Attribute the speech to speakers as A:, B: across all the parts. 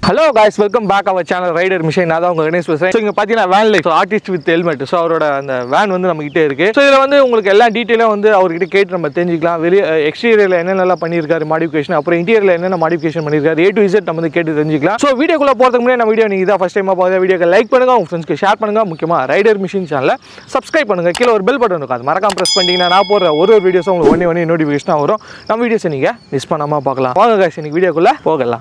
A: Hello guys welcome back our channel rider mission நான் தான் உங்க கணேஷ் பேசுறேன் ஸோ இங்கே பார்த்தீங்கன்னா van life artist with helmet so அவரோட அந்த வேன் வந்து நம்ம கிட்டே இருக்கு ஸோ இதில் வந்து உங்களுக்கு எல்லா டீட்டெயிலும் வந்து அவர்கிட்ட கேட்டு நம்ம தெரிஞ்சுக்கலாம் வெளியே எக்ஸ்டீரியரில் என்னென்னலாம் பண்ணியிருக்காரு மாடிஃபிகேஷன் அப்புறம் இன்டீரியரில் என்னென்ன மாடிஃபிகேஷன் பண்ணியிருக்காரு ஏ டு இசட் நம்ம வந்து கேட்டு தெரிஞ்சுக்கலாம் ஸோ வீடியோக்குள்ள போகிறதுக்கு முன்னாடி நம்ம வீடியோ நீங்கள் இதான் ஃபஸ்ட் டைமாக பார்த்து வீடியோக்கு லைக் பண்ணுங்க உங்கள் ஃப்ரெண்ட்ஸ்க்கு ஷேர் பண்ணுங்க முக்கியமாக ரைடர் மிஷின் சேனலை சப்ஸ்கிரைப் பண்ணுங்க கீழே ஒரு பெல் பட்டன் இருக்கும் அது மறக்காம ப்ரெஸ் பண்ணிட்டீங்கன்னா நான் போடுற ஒரு ஒரு வீடியோஸும் உங்களுக்கு ஒன்றே ஒன்றே நோட்டிஃபிகேஷனாக வரும் நம்ம வீடியோஸை நீங்கள் மிஸ் பண்ணாமல் பார்க்கலாம் வாங்க காய்ஸ் இன்னைக்கு வீடியோக்குள்ளே போகலாம்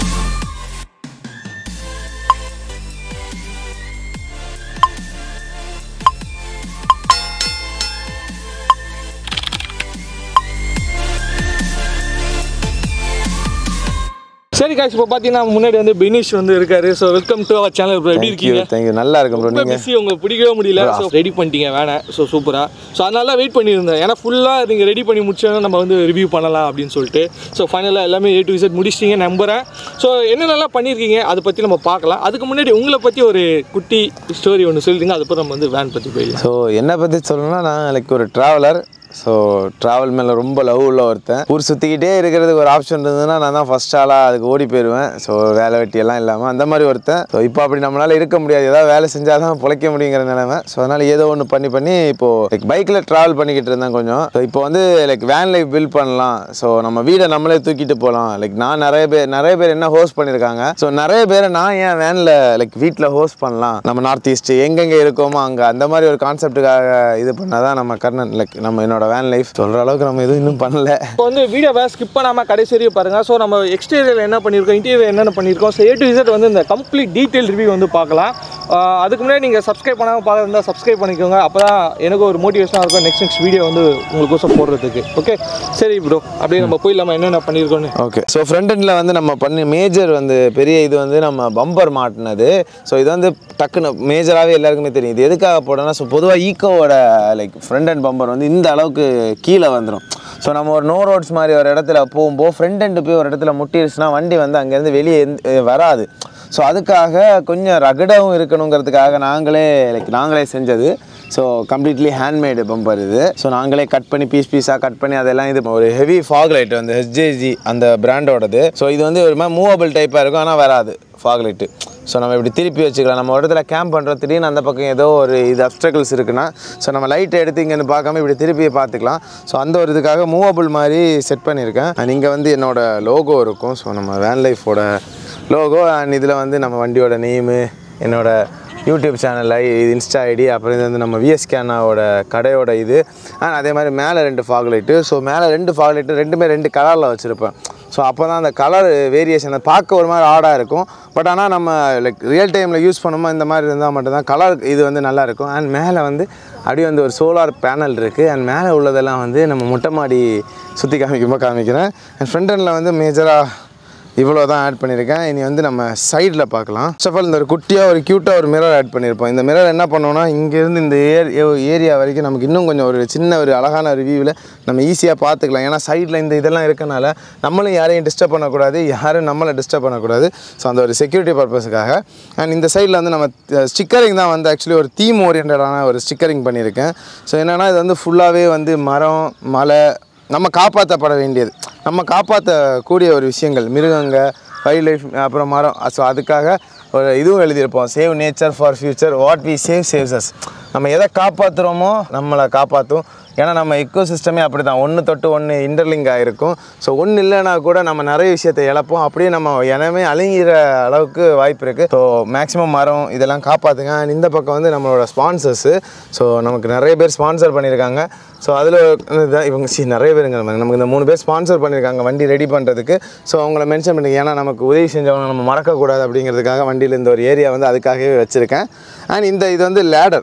A: சரி காய்ஸ் இப்போ பார்த்தீங்கன்னா முன்னாடி வந்து பெனிஷ் வந்து இருக்காரு so welcome to our channel எப்படி இருக்கீங்க
B: தேங்க்யூ நல்லா இருக்கும் ப்ரோ
A: ரொம்ப
B: நீங்கள்
A: பிஸி உங்களுக்கு பிடிக்கவே முடியல ஸோ ரெடி பண்ணிட்டீங்க வேணை ஸோ சூப்பராக ஸோ அதனால வெயிட் பண்ணியிருந்தேன் ஏன்னா ஃபுல்லாக நீங்கள் ரெடி பண்ணி முடிச்சோன்னா நம்ம வந்து ரிவ்யூ பண்ணலாம் அப்படின்னு சொல்லிட்டு ஸோ ஃபைனலாக எல்லாமே ஏ டு விசட் முடிச்சிட்டீங்க நம்புறேன் ஸோ என்னென்னலாம் பண்ணியிருக்கீங்க அதை பற்றி நம்ம பார்க்கலாம் அதுக்கு முன்னாடி உங்களை பற்றி ஒரு குட்டி ஸ்டோரி ஒன்று சொல்லிடுங்க அதுக்கப்புறம் நம்ம வந்து வேன் பற்றி போயிடலாம்
B: ஸோ என்னை பற்றி சொல்லணும்னா நான் லைக் ஒரு ட்ராவலர் ஸோ ட்ராவல் மேலே ரொம்ப லவ் உள்ள ஒருத்தன் ஊர் சுற்றிக்கிட்டே இருக்கிறதுக்கு ஒரு ஆப்ஷன் இருந்ததுன்னா நான் தான் ஃபஸ்ட் ஆளாக அதுக்கு ஓடி போயிடுவேன் ஸோ வேலை வெட்டி எல்லாம் இல்லாமல் அந்த மாதிரி ஒருத்தன் ஸோ இப்போ அப்படி நம்மளால் இருக்க முடியாது ஏதாவது வேலை செஞ்சால் தான் பிழைக்க முடியுங்கிற நிலைமை ஸோ அதனால் ஏதோ ஒன்று பண்ணி பண்ணி இப்போது லைக் பைக்கில் ட்ராவல் பண்ணிக்கிட்டு இருந்தேன் கொஞ்சம் ஸோ இப்போ வந்து லைக் வேன் லைஃப் பில்ட் பண்ணலாம் ஸோ நம்ம வீடை நம்மளே தூக்கிட்டு போகலாம் லைக் நான் நிறைய பேர் நிறைய பேர் என்ன ஹோஸ்ட் பண்ணியிருக்காங்க ஸோ நிறைய பேரை நான் ஏன் வேனில் லைக் வீட்டில் ஹோஸ்ட் பண்ணலாம் நம்ம நார்த் ஈஸ்ட் எங்கெங்கே இருக்கோமோ அங்கே அந்த மாதிரி ஒரு கான்செப்ட்டுக்காக இது பண்ணால் தான் நம்ம கர்ணன் லைக் நம்ம என்னோட வேன் லைஃப் சொல்கிற அளவுக்கு நம்ம எதுவும் இன்னும் பண்ணல
A: இப்போ வந்து வீடியோவை ஸ்கிப் பண்ணாமல் கடைசி வரையும் பாருங்கள் ஸோ நம்ம எக்ஸ்டீரியர் என்ன பண்ணியிருக்கோம் இன்டீரியர் என்னென்ன பண்ணியிருக்கோம் ஸோ ஏ டு இசட் வந்து இந்த கம்ப்ளீட் டீட்டெயில் ரிவ்யூ வந்து பார்க்கலாம் ஆஹ் அதுக்கு முன்னாடி நீங்கள் சப்ஸ்கிரைப் பண்ணாமல் பார்க்குறதா சப்ஸ்கிரைப் பண்ணிக்கோங்க அப்போ தான் எனக்கு ஒரு மோட்டிவேஷனாக இருக்கும் நெக்ஸ்ட் நெக்ஸ்ட் வீடியோ வந்து உங்களுக்கோசம் போடுறதுக்கு ஓகே சரி ப்ரோ அப்படியே நம்ம போயிடலாமா என்னென்ன பண்ணியிருக்கோன்னு
B: ஓகே ஸோ ஃப்ரண்ட் எண்டில் வந்து நம்ம பண்ணி மேஜர் வந்து பெரிய இது வந்து நம்ம பம்பர் மாட்டினது ஸோ இது வந்து டக்குன்னு மேஜராகவே எல்லாருக்குமே தெரியும் இது எதுக்காக போடணும்னா ஸோ பொதுவாக ஈக்கோவோட லைக் ஃப்ரண்ட் அண்ட் பம்பர் வந்து இந்த அளவுக்கு கீழே வந்துடும் ஸோ நம்ம ஒரு நோ ரோட்ஸ் மாதிரி ஒரு இடத்துல போகும்போது ஃப்ரண்ட் எண்டு போய் ஒரு இடத்துல முட்டிருச்சுன்னா வண்டி வந்து அங்கேருந்து வெளியே எந்த- அஹ் வராது ஸோ அதுக்காக கொஞ்சம் ரகடாகவும் இருக்கணுங்கிறதுக்காக நாங்களே லைக் நாங்களே செஞ்சது ஸோ கம்ப்ளீட்லி ஹேண்ட்மேடு பம்பர் இது ஸோ நாங்களே கட் பண்ணி பீஸ் பீஸாக கட் பண்ணி அதெல்லாம் இது ஒரு ஹெவி ஃபாக் லைட் வந்து ஹெச்ஜேஜி அந்த பிராண்டோடது ஸோ இது வந்து ஒரு மாதிரி மூவபிள் டைப்பாக இருக்கும் ஆனால் வராது ஃபாக் லைட்டு ஸோ நம்ம இப்படி திருப்பி வச்சுக்கலாம் நம்ம ஒரு இடத்துல கேம்ப் பண்ணுறோம் திடீர்னு அந்த பக்கம் ஏதோ ஒரு இது அப்டக்கல்ஸ் இருக்குன்னா ஸோ நம்ம லைட் எடுத்து இங்கேருந்து பார்க்காம இப்படி திருப்பி பார்த்துக்கலாம் ஸோ அந்த ஒரு இதுக்காக மூவபிள் மாதிரி செட் பண்ணியிருக்கேன் அண்ட் இங்கே வந்து என்னோட லோகோ இருக்கும் ஸோ நம்ம வேன் லைஃபோட லோகோ அண்ட் இதில் வந்து நம்ம வண்டியோட நேமு என்னோட யூடியூப் சேனல் இது இன்ஸ்டா ஐடி அப்புறம் இது வந்து நம்ம விஎஸ் கேனாவோட கடையோட இது அண்ட் அதே மாதிரி மேலே ரெண்டு ஃபாக் லைட்டு ஸோ மேலே ரெண்டு ஃபாக் லைட்டு ரெண்டுமே ரெண்டு கலரில் வச்சுருப்பேன் ஸோ அப்போ தான் அந்த கலர் வேரியேஷன் பார்க்க ஒரு மாதிரி ஆடாக இருக்கும் பட் ஆனால் நம்ம லைக் ரியல் டைமில் யூஸ் பண்ணும்போது இந்த மாதிரி இருந்தால் மட்டும்தான் கலர் இது வந்து நல்லா இருக்கும் அண்ட் மேலே வந்து அப்படியே வந்து ஒரு சோலார் பேனல் இருக்குது அண்ட் மேலே உள்ளதெல்லாம் வந்து நம்ம மொட்டை மாடி சுற்றி காமிக்கும்போது காமிக்கிறேன் அண்ட் ஃப்ரண்ட் எண்டில் வந்து மேஜராக இவ்வளோ தான் ஆட் பண்ணியிருக்கேன் இனி வந்து நம்ம சைடில் பார்க்கலாம் ஃபர்ஸ்ட் ஆஃப் ஆல் இந்த ஒரு குட்டியாக ஒரு க்யூட்டாக ஒரு மிரர் ஆட் பண்ணியிருப்போம் இந்த மிரர் என்ன பண்ணோம்னா இங்கேருந்து இந்த ஏர் ஏரியா வரைக்கும் நமக்கு இன்னும் கொஞ்சம் ஒரு சின்ன ஒரு அழகான ரிவ்யூவில் நம்ம ஈஸியாக பார்த்துக்கலாம் ஏன்னா சைடில் இந்த இதெல்லாம் இருக்கனால நம்மளும் யாரையும் டிஸ்டர்ப் பண்ணக்கூடாது யாரும் நம்மளை டிஸ்டர்ப் பண்ணக்கூடாது ஸோ அந்த ஒரு செக்யூரிட்டி பர்பஸுக்காக அண்ட் இந்த சைடில் வந்து நம்ம ஸ்டிக்கரிங் தான் வந்து ஆக்சுவலி ஒரு தீம் ஓரியன்டான ஒரு ஸ்டிக்கரிங் பண்ணியிருக்கேன் ஸோ என்னென்னா இது வந்து ஃபுல்லாகவே வந்து மரம் மலை நம்ம காப்பாற்றப்பட வேண்டியது நம்ம காப்பாற்றக்கூடிய ஒரு விஷயங்கள் மிருகங்க வைல்ட் லைஃப் அப்புறம் மரம் ஸோ அதுக்காக ஒரு இதுவும் எழுதியிருப்போம் save nature for future what we save saves us நம்ம எதை காப்பாற்றுறோமோ நம்மளை காப்பாற்றும் ஏன்னா நம்ம எக்கோ சிஸ்டமே அப்படி தான் ஒன்று தொட்டு ஒன்று இன்டர்லிங்க் ஆகிருக்கும் ஸோ ஒன்று இல்லைன்னா கூட நம்ம நிறைய விஷயத்தை இழப்போம் அப்படியே நம்ம இனமே அழிங்கிற அளவுக்கு வாய்ப்பு இருக்குது ஸோ மேக்ஸிமம் மரம் இதெல்லாம் காப்பாற்றுங்க அண்ட் இந்த பக்கம் வந்து நம்மளோட ஸ்பான்சர்ஸு ஸோ நமக்கு நிறைய பேர் ஸ்பான்சர் பண்ணியிருக்காங்க ஸோ அதில் இதான் இவங்க சி நிறைய பேருங்க நம்ம நமக்கு இந்த மூணு பேர் ஸ்பான்சர் பண்ணியிருக்காங்க வண்டி ரெடி பண்ணுறதுக்கு ஸோ அவங்கள மென்ஷன் பண்ணி ஏன்னா நமக்கு உதவி செஞ்சவங்க நம்ம மறக்கக்கூடாது அப்படிங்கிறதுக்காக வண்டியில் இந்த ஒரு ஏரியா வந்து அதுக்காகவே வச்சுருக்கேன் அண்ட் இந்த இது வந்து லேடர்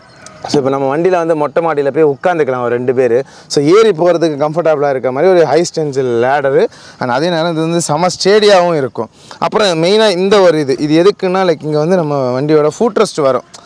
B: ஸோ இப்போ நம்ம வண்டியில் வந்து மொட்டை மாடியில் போய் உட்காந்துக்கலாம் ஒரு ரெண்டு பேர் ஸோ ஏறி போகிறதுக்கு கம்ஃபர்டபுளாக இருக்க மாதிரி ஒரு ஹை ஸ்டென்சில் லேடரு அண்ட் அதே நேரம் இது வந்து செம ஸ்டேடியாகவும் இருக்கும் அப்புறம் மெயினாக இந்த ஒரு இது இது எதுக்குன்னா லைக் இங்கே வந்து நம்ம வண்டியோட ஃபுட் ரெஸ்ட் வரும்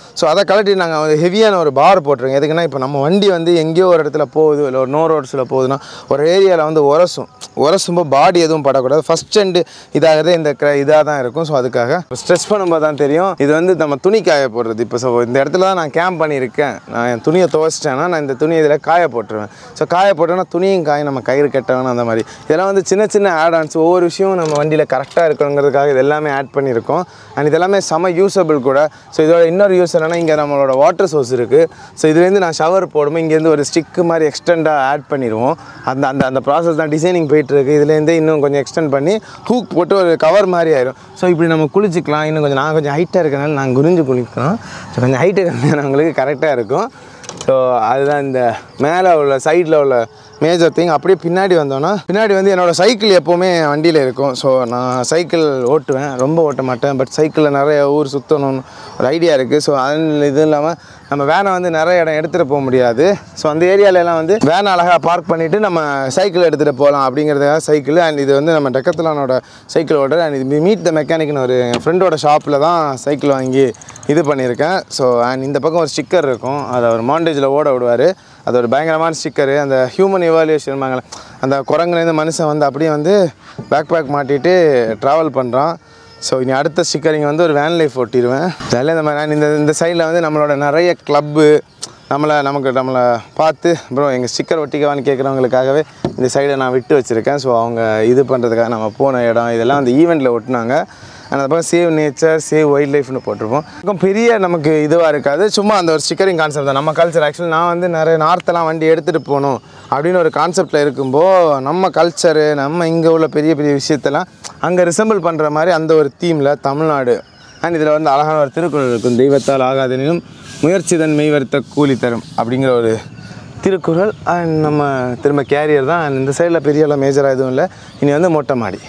B: ஸோ அதை கழட்டி நாங்கள் ஒரு ஹெவியான ஒரு பார் போட்டிருக்கோம் எதுக்குன்னா இப்போ நம்ம வண்டி வந்து எங்கேயோ ஒரு இடத்துல போகுது இல்லை ஒரு நோ ரோட்ஸில் போகுதுன்னா ஒரு ஏரியாவில் வந்து உரசும் உரசும்போது பாடி எதுவும் படக்கூடாது ஃபஸ்ட் எண்டு இதாகிறது இந்த இதாக தான் இருக்கும் ஸோ அதுக்காக ஸ்ட்ரெஸ் பண்ணும்போது தான் தெரியும் இது வந்து நம்ம துணி காய போடுறது இப்போ ஸோ இந்த இடத்துல தான் நான் கேம்ப் பண்ணியிருக்கேன் நான் என் துணியை துவைச்சிட்டேன்னா நான் இந்த துணியை இதில் காய போட்டுருவேன் ஸோ காய போட்டோன்னா துணியும் காய நம்ம கயிறு கட்டணும் அந்த மாதிரி இதெல்லாம் வந்து சின்ன சின்ன ஆட் ஆன்ஸ் ஒவ்வொரு விஷயம் நம்ம வண்டியில் கரெக்டாக இருக்கணுங்கிறதுக்காக இது எல்லாமே ஆட் பண்ணியிருக்கோம் அண்ட் இதெல்லாமே செம யூஸபிள் கூட ஸோ இதோட இன்னொரு யூஸ் என்னன்னா இங்கே நம்மளோட வாட்டர் சோர்ஸ் இருக்குது ஸோ இதுலேருந்து நான் ஷவர் போடும்போது இங்கேருந்து ஒரு ஸ்டிக்கு மாதிரி எக்ஸ்டெண்டாக ஆட் பண்ணிடுவோம் அந்த அந்த அந்த ப்ராசஸ் தான் டிசைனிங் போயிட்டுருக்கு இதுலேருந்து இன்னும் கொஞ்சம் எக்ஸ்டெண்ட் பண்ணி ஹூக் போட்டு ஒரு கவர் மாதிரி ஆயிரும் ஸோ இப்படி நம்ம குளிச்சுக்கலாம் இன்னும் கொஞ்சம் நான் கொஞ்சம் ஹைட்டாக இருக்கனால நான் குனிஞ்சு குளிக்கலாம் ஸோ கொஞ்சம் ஹைட்டு கம்மியானவங்களுக்கு கரெக்டாக இருக்கும் ஸோ அதுதான் இந்த மேலே உள்ள சைடில் உள்ள மேஜர் திங் அப்படியே பின்னாடி வந்தோன்னா பின்னாடி வந்து என்னோட சைக்கிள் எப்போவுமே வண்டியில் இருக்கும் ஸோ நான் சைக்கிள் ஓட்டுவேன் ரொம்ப ஓட்ட மாட்டேன் பட் சைக்கிளில் நிறைய ஊர் சுற்றணும்னு ஒரு ஐடியா இருக்குது ஸோ அது இது இல்லாமல் நம்ம வேனை வந்து நிறைய இடம் எடுத்துகிட்டு போக முடியாது ஸோ அந்த ஏரியாலெல்லாம் வந்து வேனை அழகாக பார்க் பண்ணிவிட்டு நம்ம சைக்கிள் எடுத்துகிட்டு போகலாம் அப்படிங்கிறதுக்காக சைக்கிள் அண்ட் இது வந்து நம்ம டெக்கத்லானோட சைக்கிள் ஓடுற அண்ட் இது மீட் த மெக்கானிக்னு ஒரு என் ஃப்ரெண்டோட ஷாப்பில் தான் சைக்கிள் வாங்கி இது பண்ணியிருக்கேன் ஸோ அண்ட் இந்த பக்கம் ஒரு ஸ்டிக்கர் இருக்கும் அதை ஒரு மாண்டேஜில் ஓட விடுவார் அது ஒரு பயங்கரமான ஸ்டிக்கரு அந்த ஹியூமன் இவாலுவேஷன் அந்த குரங்குலேருந்து மனுஷன் வந்து அப்படியே வந்து பேக் பேக் மாட்டிட்டு ட்ராவல் பண்ணுறான் ஸோ இனி அடுத்த ஸ்டிக்கரிங் வந்து ஒரு வேன் லைஃப் ஒட்டிடுவேன் ஜாலியாக இந்த மாதிரி நான் இந்த இந்த சைடில் வந்து நம்மளோட நிறைய கிளப்பு நம்மளை நமக்கு நம்மளை பார்த்து ப்ரோ எங்கள் ஸ்டிக்கர் ஒட்டிக்கவான்னு கேட்குறவங்களுக்காகவே இந்த சைடை நான் விட்டு வச்சுருக்கேன் ஸோ அவங்க இது பண்ணுறதுக்காக நம்ம போன இடம் இதெல்லாம் அந்த ஈவெண்ட்டில் ஒட்டினாங்க அந்த பக்கம் சேவ் நேச்சர் சேவ் வைல்ட் லைஃப்னு போட்டிருப்போம் பக்கம் பெரிய நமக்கு இதுவாக இருக்காது சும்மா அந்த ஒரு ஸ்டிக்கரிங் கான்செப்ட் தான் நம்ம கல்ச்சர் ஆக்சுவலி நான் வந்து நிறைய நார்த்தெல்லாம் வண்டி எடுத்துகிட்டு போகணும் அப்படின்னு ஒரு கான்செப்டில் இருக்கும்போது நம்ம கல்ச்சரு நம்ம இங்கே உள்ள பெரிய பெரிய விஷயத்தெல்லாம் அங்கே ரிசம்பிள் பண்ணுற மாதிரி அந்த ஒரு தீமில் தமிழ்நாடு அண்ட் இதில் வந்து அழகான ஒரு திருக்குறள் இருக்கும் தெய்வத்தால் ஆகாதெனினும் முயற்சிதன் மெய்வருத்த கூலி தரும் அப்படிங்கிற ஒரு திருக்குறள் அண்ட் நம்ம திரும்ப கேரியர் தான் and இந்த சைடில் பெரிய அளவு மேஜராக எதுவும் இல்லை இனி வந்து மொட்டை மாடி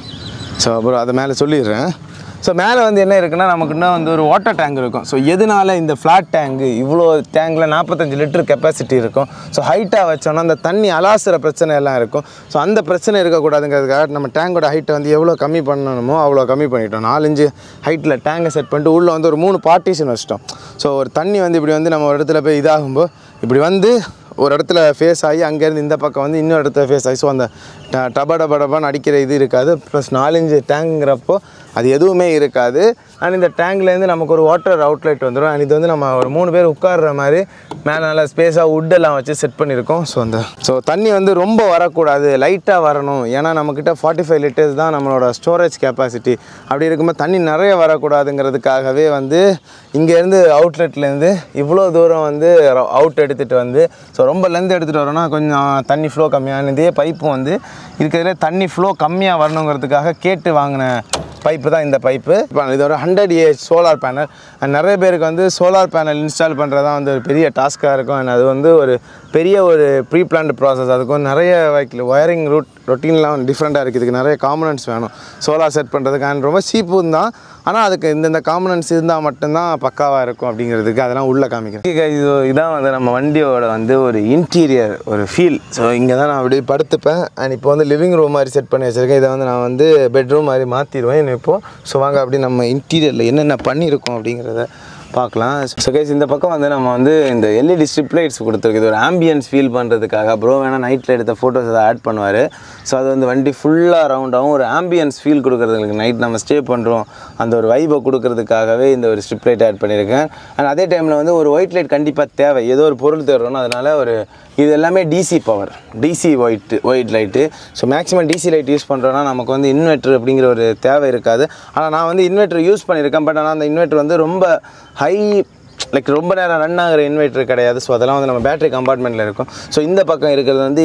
B: ஸோ அப்புறம் அதை மேலே சொல்லிடுறேன் ஸோ மேலே வந்து என்ன இருக்குன்னா நமக்கு இன்னும் வந்து ஒரு வாட்டர் டேங்க் இருக்கும் ஸோ எதனால இந்த ஃப்ளாட் டேங்கு இவ்வளோ டேங்கில் நாற்பத்தஞ்சு லிட்டர் கெப்பாசிட்டி இருக்கும் ஸோ ஹைட்டாக வச்சோன்னா அந்த தண்ணி அலாசுகிற பிரச்சனை எல்லாம் இருக்கும் ஸோ அந்த பிரச்சனை இருக்கக்கூடாதுங்கிறதுக்காக நம்ம டேங்கோட ஹைட்டை வந்து எவ்வளோ கம்மி பண்ணணுமோ அவ்வளோ கம்மி பண்ணிட்டோம் நாலஞ்சு ஹைட்டில் டேங்கை செட் பண்ணிட்டு உள்ளே வந்து ஒரு மூணு பார்ட்டிஷன் வச்சிட்டோம் ஸோ ஒரு தண்ணி வந்து இப்படி வந்து நம்ம ஒரு இடத்துல போய் இதாகும்போது இப்படி வந்து ஒரு இடத்துல ஃபேஸ் ஆகி அங்கேருந்து இந்த பக்கம் வந்து இன்னொரு இடத்துல ஃபேஸ் ஆகி ஸோ அந்த ட- டப டப டபான்னு அடிக்கிற இது இருக்காது ப்ளஸ் நாலஞ்சு டேங்குங்கிறப்போ அது எதுவுமே இருக்காது அண்ட் இந்த டேங்க்லேருந்து நமக்கு ஒரு வாட்டர் அவுட்லெட் வந்துடும் அண்ட் இது வந்து நம்ம ஒரு மூணு பேர் உட்கார்ற மாதிரி மேலே நல்லா ஸ்பேஸாக வுட்டெல்லாம் வச்சு செட் பண்ணியிருக்கோம் ஸோ அந்த ஸோ தண்ணி வந்து ரொம்ப வரக்கூடாது லைட்டாக வரணும் ஏன்னா நம்மக்கிட்ட ஃபார்ட்டி ஃபைவ் லிட்டர்ஸ் தான் நம்மளோட ஸ்டோரேஜ் கெப்பாசிட்டி அப்படி இருக்கும்போது தண்ணி நிறைய வரக்கூடாதுங்கிறதுக்காகவே வந்து இங்கேருந்து அவுட்லெட்லேருந்து இவ்வளோ தூரம் வந்து அவுட் எடுத்துகிட்டு வந்து ஸோ ரொம்ப லென்த் எடுத்துகிட்டு வரோம்னா கொஞ்சம் தண்ணி ஃப்ளோ கம்மியான இதே பைப்பும் வந்து இருக்கிறதுல தண்ணி ஃப்ளோ கம்மியாக வரணுங்கிறதுக்காக கேட்டு வாங்கின பைப்பு தான் இந்த பைப்பு இப்போ இதோட hundred AH solar panel and நிறைய பேருக்கு வந்து சோலார் பேனல் இன்ஸ்டால் பண்ணுறது தான் வந்து ஒரு பெரிய டாஸ்க்காக இருக்கும் அண்ட் அது வந்து ஒரு பெரிய ஒரு ப்ரீ பிளான்டு ப்ராசஸ் அதுக்கும் நிறைய வைக்கல ஒயரிங் ரூட் ரொட்டீன்லாம் டிஃப்ரெண்ட்டாக இருக்குது இதுக்கு நிறைய காம்பனன்ட்ஸ் வேணும் சோலார் செட் பண்ணுறதுக்கு அண்ட் ரொம்ப சீப்பும் தான் ஆனால் அதுக்கு இந்தந்த காம்பனன்ட்ஸ் இருந்தால் மட்டும்தான் பக்காவாக இருக்கும் அப்படிங்கிறதுக்கு அதெல்லாம் உள்ளே காமிக்கிறேன் Okay guys, இது இதான் வந்து நம்ம வண்டியோட வந்து ஒரு இன்டீரியர் ஒரு ஃபீல் ஸோ இங்கே தான் நான் அப்படியே படுத்துப்பேன் அண்ட் இப்போ வந்து லிவிங் ரூம் மாதிரி செட் பண்ணி வச்சுருக்கேன் இதை வந்து நான் வந்து பெட்ரூம் மாதிரி மாற்றிடுவேன் இப்போது ஸோ வாங்க அப்படி நம்ம இன்டீரியரில் என்னென்ன பண்ணியிருக்கோம் அப்படிங்கிறத பார்க்கலாம் ஸோ கைஸ் இந்த பக்கம் வந்து நம்ம வந்து இந்த எல்இடி ஸ்ட்ரிப் லைட்ஸ் கொடுத்துருக்கு இது ஒரு ஆம்பியன்ஸ் ஃபீல் பண்ணுறதுக்காக ப்ரோ வேணால் நைட்டில் எடுத்த ஃபோட்டோஸ் அதை ஆட் பண்ணுவார் ஸோ அது வந்து வண்டி ஃபுல்லாக ரவுண்டாகவும் ஒரு ஆம்பியன்ஸ் ஃபீல் கொடுக்குறதுக்கு நைட் நம்ம ஸ்டே பண்ணுறோம் அந்த ஒரு வைபை கொடுக்கறதுக்காகவே இந்த ஒரு ஸ்ட்ரிப் லைட் ஆட் பண்ணியிருக்கேன் அண்ட் அதே டைமில் வந்து ஒரு ஒயிட் லைட் கண்டிப்பாக தேவை ஏதோ ஒரு பொருள் தேடுறோம்னா அதனால் ஒரு இது எல்லாமே DC power DC white white light so maximum DC light use பண்ணுறோன்னா நமக்கு வந்து இன்வெர்ட்டர் அப்படிங்கிற ஒரு தேவை இருக்காது ஆனால் நான் வந்து இன்வெர்ட்டர் யூஸ் பண்ணியிருக்கேன் பட் ஆனால் அந்த இன்வெர்ட்டர் வந்து ரொம்ப ஹை லைக் ரொம்ப நேரம் ரன் ஆகிற இன்வெர்ட்டர் கிடையாது ஸோ அதெல்லாம் வந்து நம்ம பேட்டரி கம்பார்ட்மெண்ட்டில் இருக்கும் ஸோ இந்த பக்கம் இருக்கிறது வந்து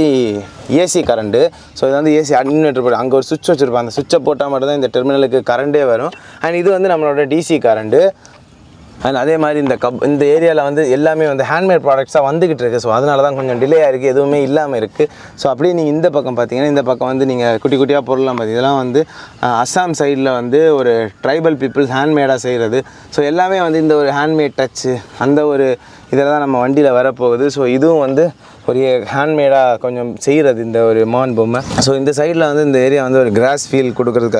B: ஏசி கரண்ட்டு ஸோ இது வந்து ஏசி இன்வெர்ட்டர் போட்டு அங்கே ஒரு சுவிட்ச் வச்சுருப்போம் அந்த சுவிட்சை போட்டால் மட்டும் தான் இந்த டெர்மினலுக்கு கரண்டே வரும் அண்ட் இது வந்து நம்மளோட டிசி கரண்ட்டு அண்ட் அதே மாதிரி இந்த கப் இந்த ஏரியாவில் வந்து எல்லாமே வந்து ஹேண்ட்மேட் ப்ராடக்ட்ஸாக வந்துக்கிட்டு இருக்குது ஸோ அதனால தான் கொஞ்சம் டிலே ஆயிருக்கு எதுவுமே இல்லாமல் இருக்குது ஸோ அப்படியே நீங்கள் இந்த பக்கம் பார்த்தீங்கன்னா இந்த பக்கம் வந்து நீங்கள் குட்டி குட்டியாக பொருள்லாம் பார்த்தி இதெல்லாம் வந்து அஹ், அஸ்ஸாம் சைடில் வந்து ஒரு ட்ரைபல் பீப்புள்ஸ் ஹேண்ட்மேடாக செய்கிறது ஸோ எல்லாமே வந்து இந்த ஒரு ஹேண்ட்மேட் டச்சு அந்த ஒரு இதில் தான் நம்ம வண்டியில் வரப்போகுது ஸோ இதுவும் வந்து ஒரு ஹேண்ட்மேடாக கொஞ்சம் செய்கிறது இந்த ஒரு மான் பொம்மை ஸோ இந்த சைடில் வந்து இந்த ஏரியா வந்து ஒரு கிராஸ் ஃபீல் கொடுக்கறதுக்காக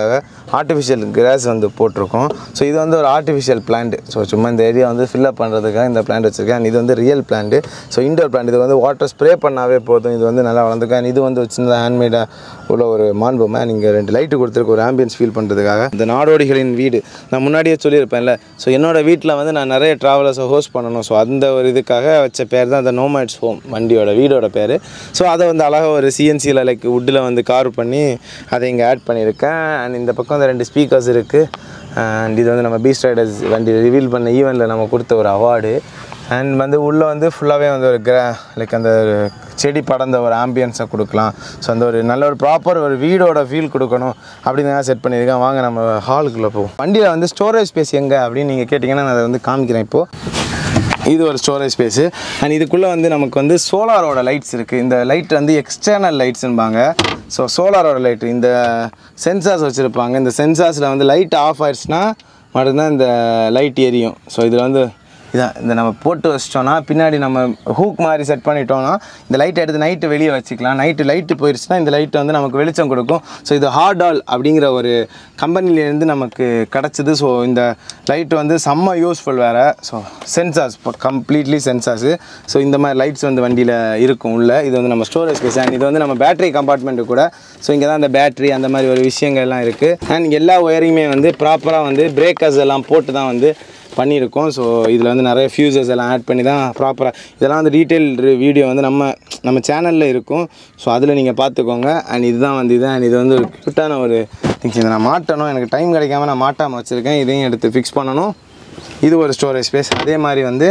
B: ஆர்டிஃபிஷியல் கிராஸ் வந்து போட்டிருக்கோம் ஸோ இது வந்து ஒரு ஆர்டிஃபிஷியல் பிளான்ட் ஸோ சும்மா இந்த ஏரியா வந்து ஃபில்அப் பண்ணுறதுக்காக இந்த பிளான்ட் வச்சுருக்கேன் And இது வந்து real plant so indoor plant இது வந்து வாட்டர் ஸ்ப்ரே பண்ணாவே போதும் இது வந்து நல்லா வளர்ந்துக்கும் And இது வந்து ஒரு சின்னதாக ஹேண்ட்மேடாக உள்ள ஒரு மாண்புமே நீங்கள் ரெண்டு லைட்டு கொடுத்துருக்கு ஒரு ஆம்பியன்ஸ் ஃபீல் பண்ணுறதுக்காக இந்த நாடோடிகளின் வீடு நான் முன்னாடியே சொல்லியிருப்பேன்ல ஸோ என்னோட வீட்டில் வந்து நான் நிறைய ட்ராவலர்ஸை ஹோஸ்ட் பண்ணணும் ஸோ அந்த ஒரு இதுக்காக வச்ச பேர் தான் அந்த நோமேட்ஸ் ஹோம் வண்டியோட வீடோட பேர் ஸோ அதை வந்து அழகாக ஒரு சிஎன்சியில் லைக் வுட்டில் வந்து கார் பண்ணி அதை இங்கே ஆட் பண்ணியிருக்கேன் அண்ட் இந்த பக்கம் அந்த ரெண்டு ஸ்பீக்கர்ஸ் இருக்குது அண்ட் இது வந்து நம்ம பீஸ்ட் ரைடர்ஸ் வண்டி ரிவீல் பண்ண ஈவெண்ட்டில் நம்ம கொடுத்த ஒரு அவார்டு அண்ட் வந்து உள்ளே வந்து ஃபுல்லாகவே வந்து ஒரு கிரா லைக் அந்த ஒரு செடி படர்ந்த ஒரு ஆம்பியன்ஸை கொடுக்கலாம் ஸோ அந்த ஒரு நல்ல ஒரு ப்ராப்பர் ஒரு வீடோட ஃபீல் கொடுக்கணும் அப்படின்னு தான் செட் பண்ணியிருக்கேன் வாங்க நம்ம ஹாலுக்குள்ளே போவோம் வண்டியில் வந்து ஸ்டோரேஜ் ஸ்பேஸ் எங்கே அப்படின்னு நீங்கள் கேட்டிங்கன்னா நான் அதை வந்து காமிக்கிறேன் இப்போது இது ஒரு ஸ்டோரேஜ் ஸ்பேஸு அண்ட் இதுக்குள்ளே வந்து நமக்கு வந்து சோலாரோட லைட்ஸ் இருக்குது இந்த லைட் வந்து எக்ஸ்டர்னல் லைட்ஸ்ன்பாங்க ஸோ சோலாரோட லைட் இந்த சென்சார்ஸ் வச்சுருப்பாங்க இந்த சென்சார்ஸில் வந்து லைட் ஆஃப் ஆயிடுச்சுன்னா மட்டும்தான் இந்த லைட் எரியும் ஸோ இதில் வந்து இதான் இந்த நம்ம போட்டு வச்சிட்டோம்னா பின்னாடி நம்ம ஹூக் மாதிரி செட் பண்ணிட்டோம்னா இந்த லைட் எடுத்து நைட்டு வெளியே வச்சுக்கலாம் நைட்டு லைட்டு போயிடுச்சுன்னா இந்த லைட் வந்து நமக்கு வெளிச்சம் கொடுக்கும் ஸோ இது ஹார்டால் அப்படிங்கிற ஒரு கம்பெனிலேருந்து நமக்கு கிடச்சிது ஸோ இந்த லைட் வந்து செம்ம யூஸ்ஃபுல் வேறு so sensors completely sensors so இந்த மாதிரி லைட்ஸ் வந்து வண்டியில் இருக்கும் உள்ள இது வந்து நம்ம ஸ்டோரேஜ் ஸ்பேஸ் அண்ட் இது வந்து நம்ம பேட்டரி கம்பார்ட்மெண்ட்டு கூட ஸோ இங்கே தான் அந்த பேட்டரி அந்த மாதிரி ஒரு விஷயங்கள் எல்லாம் இருக்குது அண்ட் எல்லா ஒயரிங்குமே வந்து ப்ராப்பராக வந்து பிரேக்கர்ஸ் எல்லாம் போட்டு தான் வந்து பண்ணியிருக்கோம் ஸோ இதில் வந்து நிறைய ஃபியூசர்ஸ் எல்லாம் ஆட் பண்ணி தான் ப்ராப்பராக இதெல்லாம் வந்து டீட்டெயில் வீடியோ வந்து நம்ம நம்ம சேனலில் இருக்கும் ஸோ அதில் நீங்கள் பார்த்துக்கோங்க அண்ட் இதுதான் வந்து இது அண்ட் இது வந்து ஒரு க்யூட்டான ஒரு திங்ஸ் இதை நான் மாட்டணும் எனக்கு டைம் கிடைக்காம நான் மாட்டாமல் வச்சுருக்கேன் இதையும் எடுத்து ஃபிக்ஸ் பண்ணணும் இது ஒரு ஸ்டோரேஜ் ஸ்பேஸ் அதே மாதிரி வந்து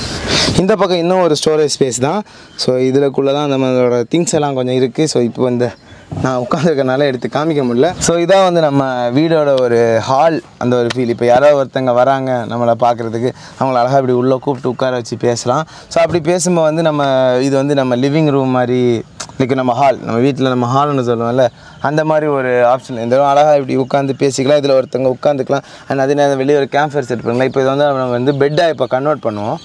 B: இந்த பக்கம் இன்னும் ஒரு ஸ்டோரேஜ் ஸ்பேஸ் தான் ஸோ இதுலக்குள்ளே தான் நம்மளோட திங்ஸ் எல்லாம் கொஞ்சம் இருக்குது ஸோ இப்போ இந்த நான் உட்காந்துருக்கனால எடுத்து காமிக்க முடியல ஸோ இதான் வந்து நம்ம வீடோட ஒரு ஹால் அந்த ஒரு ஃபீல் இப்போ யாரோ ஒருத்தங்க வராங்க நம்மளை பார்க்குறதுக்கு அவங்கள அழகாக இப்படி உள்ளே கூப்பிட்டு உட்கார வச்சு பேசலாம் ஸோ அப்படி பேசும்போது வந்து நம்ம இது வந்து நம்ம லிவிங் ரூம் மாதிரி லைக் நம்ம ஹால் நம்ம வீட்டில் நம்ம ஹால்னு சொல்லுவோம்ல அந்த மாதிரி ஒரு ஆப்ஷன் இந்த அழகாக இப்படி உட்காந்து பேசிக்கலாம் இதில் ஒருத்தவங்க உட்காந்துக்கலாம் அண்ட் அதே நேரம் வெளியே ஒரு கேம்ப் செட் பண்ணலாம் இப்போ இது வந்து நம்ம வந்து பெட்டாக இப்போ கன்வெர்ட் பண்ணுவோம்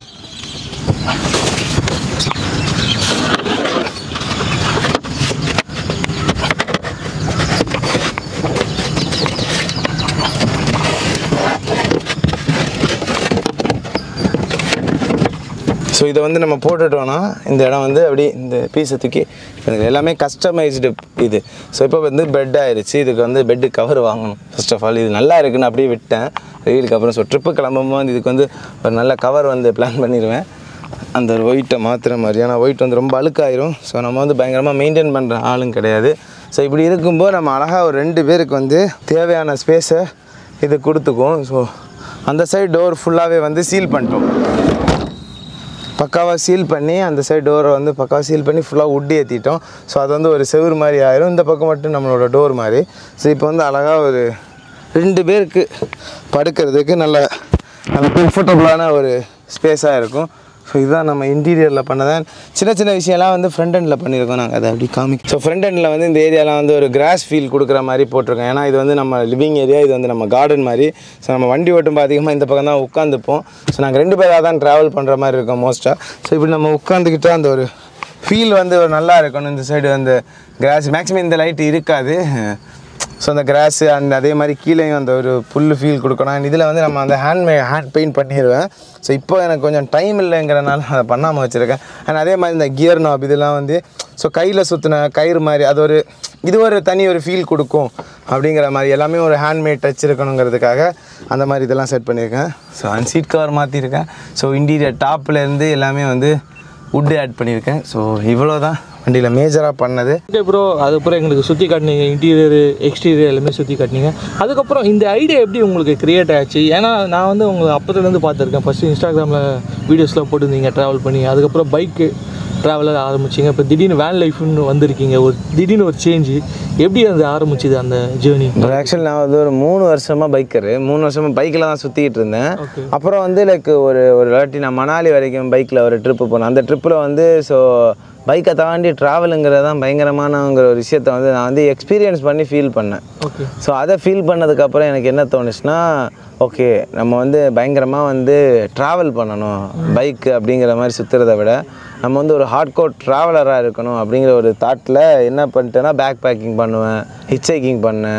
B: ஸோ இதை வந்து நம்ம போட்டுட்டோன்னா இந்த இடம் வந்து அப்படி இந்த பீஸை தூக்கி எனக்கு எல்லாமே கஸ்டமைஸ்டு இது ஸோ இப்போ வந்து பெட் ஆயிடுச்சு இதுக்கு வந்து பெட்டு கவர் வாங்கணும் ஃபர்ஸ்ட் ஆஃப் ஆல் இது நல்லா இருக்குன்னு அப்படியே விட்டேன் வெயிலுக்கு அப்புறம் ஸோ ட்ரிப்பு கிளம்பும்போது இதுக்கு வந்து ஒரு நல்ல கவர் வந்து பிளான் பண்ணிடுவேன் அந்த ஒரு ஒயிட்டை மாற்றுற மாதிரி ஏன்னா ஒயிட் வந்து ரொம்ப அழுக்காயிரும் ஸோ நம்ம வந்து பயங்கரமாக மெயின்டைன் பண்ணுற ஆளும் கிடையாது ஸோ இப்படி இருக்கும்போது நம்ம அழகாக ஒரு ரெண்டு பேருக்கு வந்து தேவையான ஸ்பேஸை இது கொடுத்துக்குவோம் ஸோ அந்த சைடு டோர் ஃபுல்லாகவே வந்து சீல் பண்ணிட்டோம் பக்காவாக சீல் பண்ணி அந்த சைடு டோரை வந்து பக்காவாக சீல் பண்ணி ஃபுல்லாக உட்டு ஏற்றிட்டோம் ஸோ அது வந்து ஒரு செவுரு மாதிரி ஆயிரும் இந்த பக்கம் மட்டும் நம்மளோட டோர் மாதிரி ஸோ இப்போ வந்து அழகாக ஒரு ரெண்டு பேருக்கு படுக்கிறதுக்கு நல்ல நல்ல கம்ஃபர்டபுளான ஒரு ஸ்பேஸாக இருக்கும் ஸோ இதுதான் நம்ம இன்டீரியரில் பண்ணதான் சின்ன சின்ன விஷயம்லாம் வந்து ஃப்ரண்ட் எண்டில் பண்ணியிருக்கோம் நாங்கள் அதை அப்படி காமிக்க ஸோ ஃப்ரண்ட் எண்டில் வந்து இந்த ஏரியாலாம் வந்து ஒரு கிராஸ் ஃபீல் கொடுக்குற மாதிரி போட்டிருக்கோம் ஏன்னா இது வந்து நம்ம லிவிங் ஏரியா இது வந்து நம்ம கார்டன் மாதிரி ஸோ நம்ம வண்டி ஓட்டும் அதிகமாக இந்த பக்கம் தான் உட்காந்துப்போம் ஸோ நாங்கள் ரெண்டு பேராக தான் ட்ராவல் பண்ணுற மாதிரி இருக்கோம் மோஸ்ட்டாக ஸோ இப்படி நம்ம உட்காந்துக்கிட்டு அந்த ஒரு ஃபீல் வந்து ஒரு நல்லா இருக்கணும் இந்த சைடு அந்த கிராஸ் மேக்ஸிமம் இந்த லைட் இருக்காது ஸோ அந்த கிராஸு அந்த அதே மாதிரி கீழேயும் அந்த ஒரு புல் ஃபீல் கொடுக்கணும் அண்ட் இதில் வந்து நம்ம அந்த ஹேண்ட் மே ஹேண்ட் பெயிண்ட் பண்ணிடுவேன் ஸோ இப்போ எனக்கு கொஞ்சம் டைம் இல்லைங்கிறனால அதை பண்ணாமல் வச்சுருக்கேன் அண்ட் அதே மாதிரி இந்த கியர் நாப் இதெல்லாம் வந்து ஸோ கையில் சுற்றின கயிறு மாதிரி அது ஒரு இது ஒரு தனி ஒரு ஃபீல் கொடுக்கும் அப்படிங்கிற மாதிரி எல்லாமே ஒரு ஹேண்ட்மேட் டச் இருக்கணுங்கிறதுக்காக அந்த மாதிரி இதெல்லாம் செட் பண்ணியிருக்கேன் ஸோ அந்த சீட் கவர் மாற்றிருக்கேன் ஸோ இன்டீரியர் டாப்லேருந்து எல்லாமே வந்து வுட்டு ஆட் பண்ணியிருக்கேன் ஸோ இவ்வளோ தான் வண்டியில் மேஜராக பண்ணது
A: ஓகே ப்ரோ அதுக்கப்புறம் எங்களுக்கு சுற்றி காட்டினீங்க இன்டீரியர் எக்ஸ்டீரியர் எல்லாமே சுற்றி காட்டினீங்க அதுக்கப்புறம் இந்த ஐடியா எப்படி உங்களுக்கு கிரியேட் ஆச்சு ஏன்னா நான் வந்து உங்களை அப்போதுலேருந்து பார்த்துருக்கேன் ஃபஸ்ட்டு இன்ஸ்டாகிராமில் வீடியோஸ்லாம் போட்டிருந்தீங்க ட்ராவல் பண்ணி அதுக்கப்புறம் பைக்கு ட்ராவலர் ஆரம்பிச்சிங்க இப்போ திடீர்னு வேன் லைஃப்னு வந்திருக்கீங்க ஒரு திடீர்னு ஒரு சேஞ்சு எப்படி அது ஆரம்பிச்சுது அந்த ஜேர்னி
B: ஒரு ஆக்சுவலி நான் வந்து ஒரு மூணு வருஷமாக பைக்கரு மூணு வருஷமாக பைக்கில் தான் சுற்றிக்கிட்டு இருந்தேன்
A: Okay.
B: அப்புறம் வந்து லைக் ஒரு ஒரு வாட்டி நான் மணாலி வரைக்கும் பைக்கில் ஒரு ட்ரிப்பு போனேன் அந்த ட்ரிப்பில் வந்து ஸோ பைக்கை தாண்டி ட்ராவலுங்கிறது தான் பயங்கரமானங்கிற ஒரு விஷயத்த வந்து நான் வந்து எக்ஸ்பீரியன்ஸ் பண்ணி ஃபீல் பண்ணேன்
A: ஓகே
B: ஸோ அதை ஃபீல் பண்ணதுக்கப்புறம் எனக்கு என்ன தோணுச்சுன்னா ஓகே நம்ம வந்து பயங்கரமாக வந்து ட்ராவல் பண்ணணும் பைக்கு அப்படிங்கிற மாதிரி சுற்றுறத விட நம்ம வந்து ஒரு ஹார்ட் கோட் ட்ராவலராக இருக்கணும் அப்படிங்கிற ஒரு தாட்டில் என்ன பண்ணிட்டேன்னா பேக் பேக்கிங் பண்ணுவேன் ஹிச் ஹைக்கிங் பண்ணேன்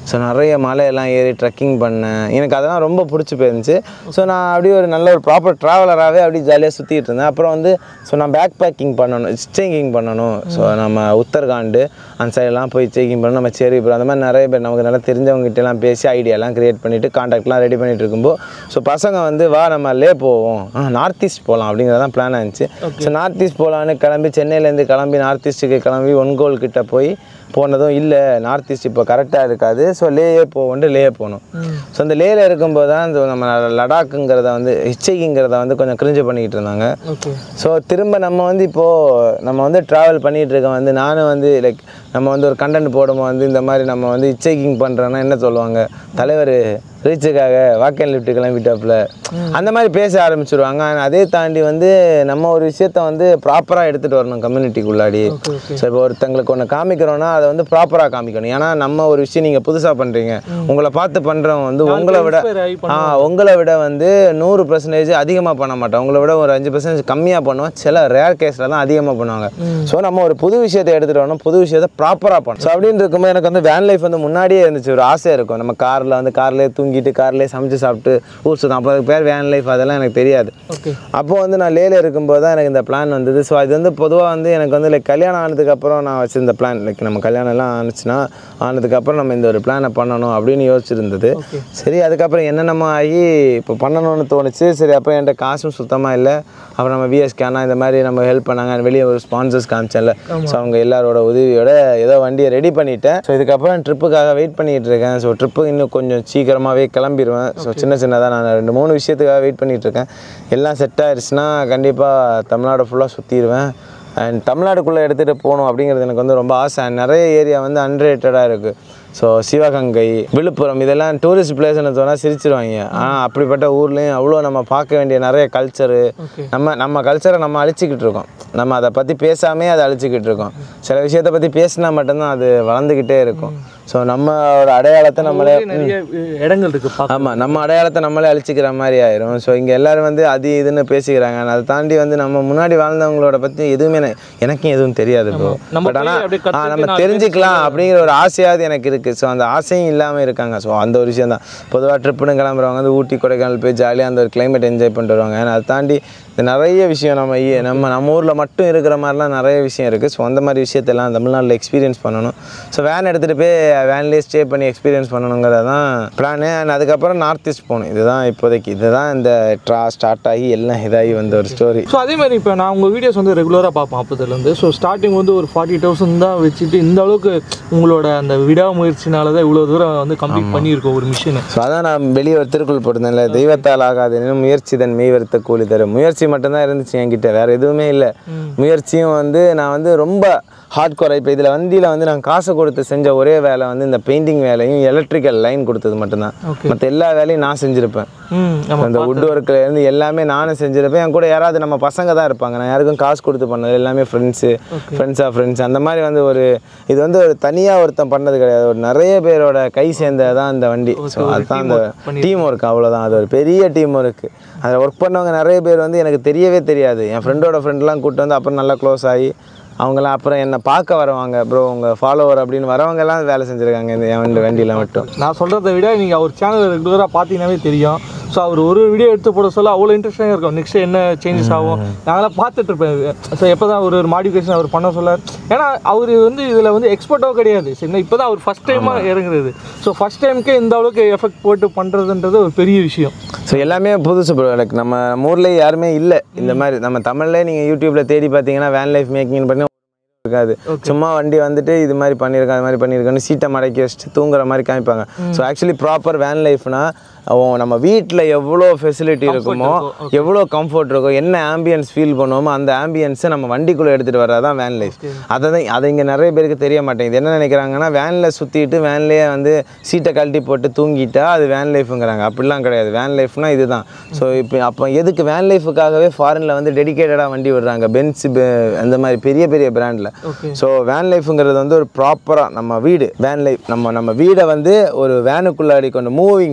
B: ஸோ நிறைய மலையெல்லாம் ஏறி ட்ரெக்கிங் பண்ணேன் எனக்கு அதெல்லாம் ரொம்ப பிடிச்சி போயிருந்துச்சு ஸோ நான் அப்படியே ஒரு நல்ல ஒரு ப்ராப்பர் ட்ராவலராகவே அப்படியே ஜாலியாக சுற்றிட்டு இருந்தேன் அப்புறம் வந்து ஸோ நான் பேக் பேக்கிங் பண்ணணும் ஸ்டேக்கிங் பண்ணணும் ஸோ நம்ம உத்தரகாண்டு அந்த சைடெல்லாம் போய் ஸ்டேக்கிங் பண்ணணும் நம்ம சேரிபுரம் அந்த மாதிரி நிறைய பேர் நமக்கு நல்லா தெரிஞ்சவங்க கிட்ட எல்லாம் பேசி ஐடியாலாம் கிரியேட் பண்ணிவிட்டு காண்டாக்ட்லாம் ரெடி பண்ணிட்டு இருக்கும்போது ஸோ பசங்க வந்து வா நம்ம லே போவோம் நார்த் ஈஸ்ட் போகலாம் அப்படிங்கிறதான் பிளான் இருந்துச்சு ஸோ நார்த் ஈஸ்ட் போகலான்னு கிளம்பி சென்னையிலேருந்து கிளம்பி நார்த் ஈஸ்ட்டுக்கு கிளம்பி ஒன்கோல் கிட்ட போய் போனதும் இல்லை நார்த் ஈஸ்ட் இப்போ கரெக்டாக இருக்காது ஸோ லேயே போவோன்ட்டு லே போகணும் ஸோ அந்த லேயில் இருக்கும்போது தான் இந்த நம்ம லடாக்குங்கிறத வந்து ஹிச்சைக்குங்கிறத வந்து கொஞ்சம் கிரிஞ்சு பண்ணிக்கிட்டு இருந்தாங்க
A: ஓகே
B: ஸோ திரும்ப நம்ம வந்து இப்போது நம்ம வந்து ட்ராவல் பண்ணிகிட்டு இருக்க வந்து நானும் வந்து லைக் நம்ம வந்து ஒரு கண்டென்ட் போடும்போது வந்து இந்த மாதிரி நம்ம வந்து இச்சைக்கிங் பண்ணுறோன்னா என்ன சொல்லுவாங்க தலைவர் ரீச்சுக்காக வாக் அண்ட் லிஃப்ட் கிளம்பிட்டாப்புல அந்த மாதிரி பேச ஆரம்பிச்சிருவாங்க ஆனால் அதே தாண்டி வந்து நம்ம ஒரு விஷயத்த வந்து ப்ராப்பராக எடுத்துகிட்டு வரணும் கம்யூனிட்டிக்குள்ளாடி
A: ஓகே ஓகே
B: ஸோ இப்போ ஒருத்தங்களுக்கு ஒன்று காமிக்கிறோன்னா அதை வந்து ப்ராப்பராக காமிக்கணும் ஏன்னா நம்ம ஒரு விஷயம் நீங்கள் புதுசாக பண்ணுறீங்க உங்களை பார்த்து பண்ணுறவங்க வந்து உங்களை விட
A: inspire ஆகி
B: ஆ உங்களை விட வந்து நூறு பர்சன்டேஜ் அதிகமாக பண்ண மாட்டோம் உங்களை விட ஒரு அஞ்சு பர்சன்டேஜ் கம்மியாக பண்ணுவோம் சில ரேர் கேஸில் தான் அதிகமாக பண்ணுவாங்க ஸோ நம்ம ஒரு புது விஷயத்தை எடுத்துகிட்டு வரணும் புது விஷயத்தை ப்ராப்பராக பண்ணணும் ஸோ அப்படின்னு இருக்கும்போது எனக்கு வந்து வேன் லைஃப் வந்து முன்னாடியே இருந்துச்சு ஒரு ஆசை இருக்கும் நம்ம காரில் வந்து கார்லேயே தூங்கிட்டு கார்லேயே சமைச்சு சாப்பிட்டு ஊர் சுத்தம் அப்போ அதுக்கு பேர் வேன் லைஃப் அதெல்லாம் எனக்கு தெரியாது
A: ஓகே
B: அப்போ வந்து நான் லேல இருக்கும்போது தான் எனக்கு இந்த பிளான் வந்தது ஸோ அது வந்து பொதுவாக வந்து எனக்கு வந்து லைக் கல்யாணம் ஆனதுக்கப்புறம் நான் வச்சிருந்த பிளான் லைக் நம்ம கல்யாணம் எல்லாம் ஆனிச்சுன்னா ஆனதுக்கப்புறம் நம்ம இந்த ஒரு பிளானை பண்ணணும் அப்படின்னு யோசிச்சிருந்தது
A: ஓகே
B: சரி அதுக்கப்புறம் என்னென்னமோ ஆகி இப்போ பண்ணணும்னு தோணுச்சு சரி அப்போ என்கிட்ட காசும் சுத்தமாக இல்லை அப்புறம் நம்ம விஎஸ்கே அண்ணா இந்த மாதிரி நம்ம ஹெல்ப் பண்ணாங்க வெளியே ஒரு ஸ்பான்சர்ஸ் காமிச்சேன்ல ஸோ அவங்க எல்லாரோட உதவியோட ஏதோ வண்டியை ரெடி பண்ணிட்டேன் ஸோ இதுக்கப்புறம் ட்ரிப்புக்காக வெயிட் பண்ணிட்டு இருக்கேன் ஸோ ட்ரிப்பு இன்னும் கொஞ்சம் சீக்கிரமாகவே கிளம்பிடுவேன் ஸோ சின்ன சின்னதாக நான் ரெண்டு மூணு விஷயத்துக்காக வெயிட் பண்ணிட்டு இருக்கேன் எல்லாம் செட் ஆயிடுச்சுன்னா கண்டிப்பாக தமிழ்நாடு ஃபுல்லாக சுற்றிடுவேன் அண்ட் தமிழ்நாடுக்குள்ளே எடுத்துகிட்டு போகணும் அப்படிங்கிறது எனக்கு வந்து ரொம்ப ஆசை And நிறைய ஏரியா வந்து அன்ரேட்டடாக இருக்குது ஸோ சிவகங்கை விழுப்புரம் இதெல்லாம் டூரிஸ்ட் பிளேஸ்னு சொன்னால் சிரிச்சிருவாங்க ஆனால் அப்படிப்பட்ட ஊர்லேயும் அவ்வளோ நம்ம பார்க்க வேண்டிய நிறைய கல்ச்சரு
A: ஓகே
B: நம்ம நம்ம கல்ச்சரை நம்ம அழிச்சிக்கிட்டு இருக்கோம் நம்ம அதை பற்றி பேசாமே அதை அழிச்சிக்கிட்டு இருக்கோம் சில விஷயத்தை பற்றி பேசினா மட்டும்தான் அது வளர்ந்துக்கிட்டே இருக்கும் ஸோ நம்மளோட அடையாளத்தை நம்மளே
A: நிறைய இடங்கள் இருக்கு பார்க்க
B: ஆமாம் நம்ம அடையாளத்தை நம்மளே அழிச்சிக்கிற மாதிரி ஆயிரும் ஸோ இங்கே எல்லாரும் வந்து அது இதுன்னு பேசிக்கிறாங்க ஆனா அதை தாண்டி வந்து நம்ம முன்னாடி வாழ்ந்தவங்களோட பற்றி எதுவுமே எனக்கு- எனக்கும் எதுவும் தெரியாது ப்ரோ
A: நம்ம
B: பட்
A: போய்
B: ஆனால்
A: அப்படியே கத்துக்கிட்டு
B: நம்ம
A: நாலு
B: தெரிஞ்சுக்கலாம் அப்படிங்கிற ஒரு ஆசையாவது எனக்கு இருக்குது ஸோ அந்த ஆசையும் இல்லாமல் இருக்காங்க ஸோ அந்த ஒரு விஷயம் தான் பொதுவாக ட்ரிப்புன்னு கிளம்புறவங்க வந்து ஊட்டி கொடைக்கானல் போய் ஜாலியாக அந்த ஒரு கிளைமேட் என்ஜாய் பண்ணிட்டு வருவாங்க ஆனால் அதை தாண்டி இந்த நிறைய விஷயம் நம்ம ஈ- நம்ம நம்ம ஊரில் மட்டும் இருக்கிற மாதிரிலாம் நிறைய விஷயம் இருக்குது ஸோ அந்த மாதிரி விஷயத்தெல்லாம் தமிழ்நாட்டில் எக்ஸ்பீரியன்ஸ் பண்ணணும் ஸோ வேன் எடுத்துகிட்டு போய் வேன்லேயே ஸ்டே பண்ணி எக்ஸ்பீரியன்ஸ் பண்ணணுங்கிறது தான் பிளானு அண்ட் அதுக்கப்புறம் நார்த் ஈஸ்ட் போகணும் இதுதான் இப்போதைக்கு இதுதான் இந்த ட்ரா ஸ்டார்ட் ஆகி எல்லாம் இதாகி வந்த ஒரு ஸ்டோரி
A: ஸோ அதே மாதிரி இப்போ நான் உங்கள் வீடியோஸ் வந்து ரெகுலராக பார்ப்பேன் அப்போதுலேருந்து ஸோ ஸ்டார்டிங் வந்து ஒரு ஃபார்ட்டி தௌசண்ட் தான் வச்சுட்டு இந்த அளவுக்கு உங்களோட அந்த விடாமுயற்சினால தான் இவ்வளோ தூரம் வந்து கம்ப்ளீட் பண்ணியிருக்கோம் ஒரு மிஷினை
B: ஸோ அதான் நான் வெளியே ஒரு திருக்குறள் போட்டிருந்தேன்ல தெய்வத்தால் ஆகாது எனினும் முயற்சி தன் மெய் வருத்த கூலி தரும் முயற்சி மட்டும்தான் இருந்துச்சு என்கிட்ட வேற எதுவுமே இல்லை முயற்சியும் வந்து நான் வந்து ரொம்ப ஹார்ட் கோர் இப்போ இதில் வண்டியில் வந்து நான் காசு கொடுத்து செஞ்ச ஒரே வேலை வந்து இந்த பெயிண்டிங் வேலையும் எலக்ட்ரிக்கல் லைன் கொடுத்தது மட்டும்தான்
A: Okay.
B: மற்ற எல்லா வேலையும் நான் செஞ்சுருப்பேன்
A: ம் நம்ம
B: அந்த வுட் ஒர்க்கில் இருந்து எல்லாமே நானும் செஞ்சிருப்பேன் என் கூட யாராவது நம்ம பசங்க தான் இருப்பாங்க நான் யாருக்கும் காசு கொடுத்து பண்ணது எல்லாமே ஃப்ரெண்ட்ஸு ஃப்ரெண்ட்ஸாக ஃப்ரெண்ட்ஸ் அந்த மாதிரி வந்து ஒரு இது வந்து ஒரு தனியாக ஒருத்தன் பண்ணது கிடையாது ஒரு நிறைய பேரோட கை சேர்ந்தது தான் இந்த வண்டி ஸோ அதுதான் அந்த டீம் ஒர்க் அவ்வளோதான் அது ஒரு பெரிய டீம் ஒர்க்கு அதில் ஒர்க் பண்ணவங்க நிறைய பேர் வந்து எனக்கு தெரியவே தெரியாது என் ஃப்ரெண்டோட ஃப்ரெண்ட்லாம் கூப்பிட்டு வந்து அப்புறம் நல்லா க்ளோஸ் ஆகி அவங்களாம் அப்புறம் என்னை பார்க்க வரவாங்க ப்ரோ உங்கள் ஃபாலோவர் அப்படின்னு வரவங்க எல்லாம் வேலை செஞ்சுருக்காங்க இந்த என் வண்டி வண்டியில் மட்டும்
A: நான் சொல்கிறத விட நீங்கள் அவர் சேனல் ரெகுலராக பார்த்தீங்கன்னாவே தெரியும் ஸோ அவர் ஒரு வீடியோ எடுத்து போட சொல்ல அவ்வளோ இன்ட்ரெஸ்டாக இருக்கும் நெக்ஸ்ட் என்ன சேஞ்சஸ் ஆகும் நாங்களாம் பார்த்துட்டு இருப்பேன் ஸோ எப்போ தான் ஒரு ஒரு மாடிஃபிகேஷன் அவர் பண்ண சொல்ல ஏன்னா அவர் வந்து இதில் வந்து எக்ஸ்பர்ட்டோ கிடையாது சரிங்களா இப்போ தான் அவர் ஃபஸ்ட் டைமாக இறங்குறது ஸோ ஃபஸ்ட் டைமுக்கே இந்த அளவுக்கு எஃபெக்ட் போட்டு பண்ணுறதுன்றது ஒரு பெரிய விஷயம்
B: ஸோ எல்லாமே புதுசு ப்ரோ லைக் நம்ம நம்ம ஊர்லேயே யாருமே இல்லை இந்த மாதிரி நம்ம தமிழ்லேயே நீங்கள் யூடியூப்பில் தேடி பார்த்தீங்கன்னா வேன் லைஃப் மேக்கிங் பண்ணி இருக்காது சும்மா வண்டி வந்துட்டு இது மாதிரி பண்ணியிருக்கேன் அது மாதிரி பண்ணியிருக்கேன்னு சீட்டை மடக்கி வச்சுட்டு தூங்குற மாதிரி காமிப்பாங்க ஸோ ஆக்சுவலி ப்ராப்பர் வேன் லைஃப்னா நம்ம வீட்டில் எவ்வளோ ஃபெசிலிட்டி இருக்குமோ எவ்வளோ கம்ஃபர்ட் இருக்கும் என்ன ஆம்பியன்ஸ் ஃபீல் பண்ணுவோமோ அந்த ஆம்பியன்ஸை நம்ம வண்டிக்குள்ளே எடுத்துகிட்டு வர்றதான் வேன் லைஃப் அதை தான் அதை இங்கே நிறைய பேருக்கு தெரிய மாட்டேங்குது என்ன நினைக்கிறாங்கன்னா வேனில் சுற்றிட்டு வேன்லேயே வந்து சீட்டை கழட்டி போட்டு தூங்கிட்டா அது வேன் லைஃப்ங்கிறாங்க அப்படிலாம் கிடையாது வேன் லைஃப்னா இதுதான் ஸோ இப்போ அப்போ எதுக்கு வேன் லைஃபுக்காகவே ஃபாரினில் வந்து டெடிகேட்டடாக வண்டி விடுறாங்க பென்ஸ் அந்த மாதிரி பெரிய பெரிய பிராண்டில்
A: ஓகே
B: ஸோ வேன் லைஃப்ங்கிறது வந்து ஒரு ப்ராப்பராக நம்ம வீடு வேன் லைஃப் நம்ம நம்ம வீடை வந்து ஒரு வேனுக்குள்ளாடி கொண்டு மூவிங் ஹோம்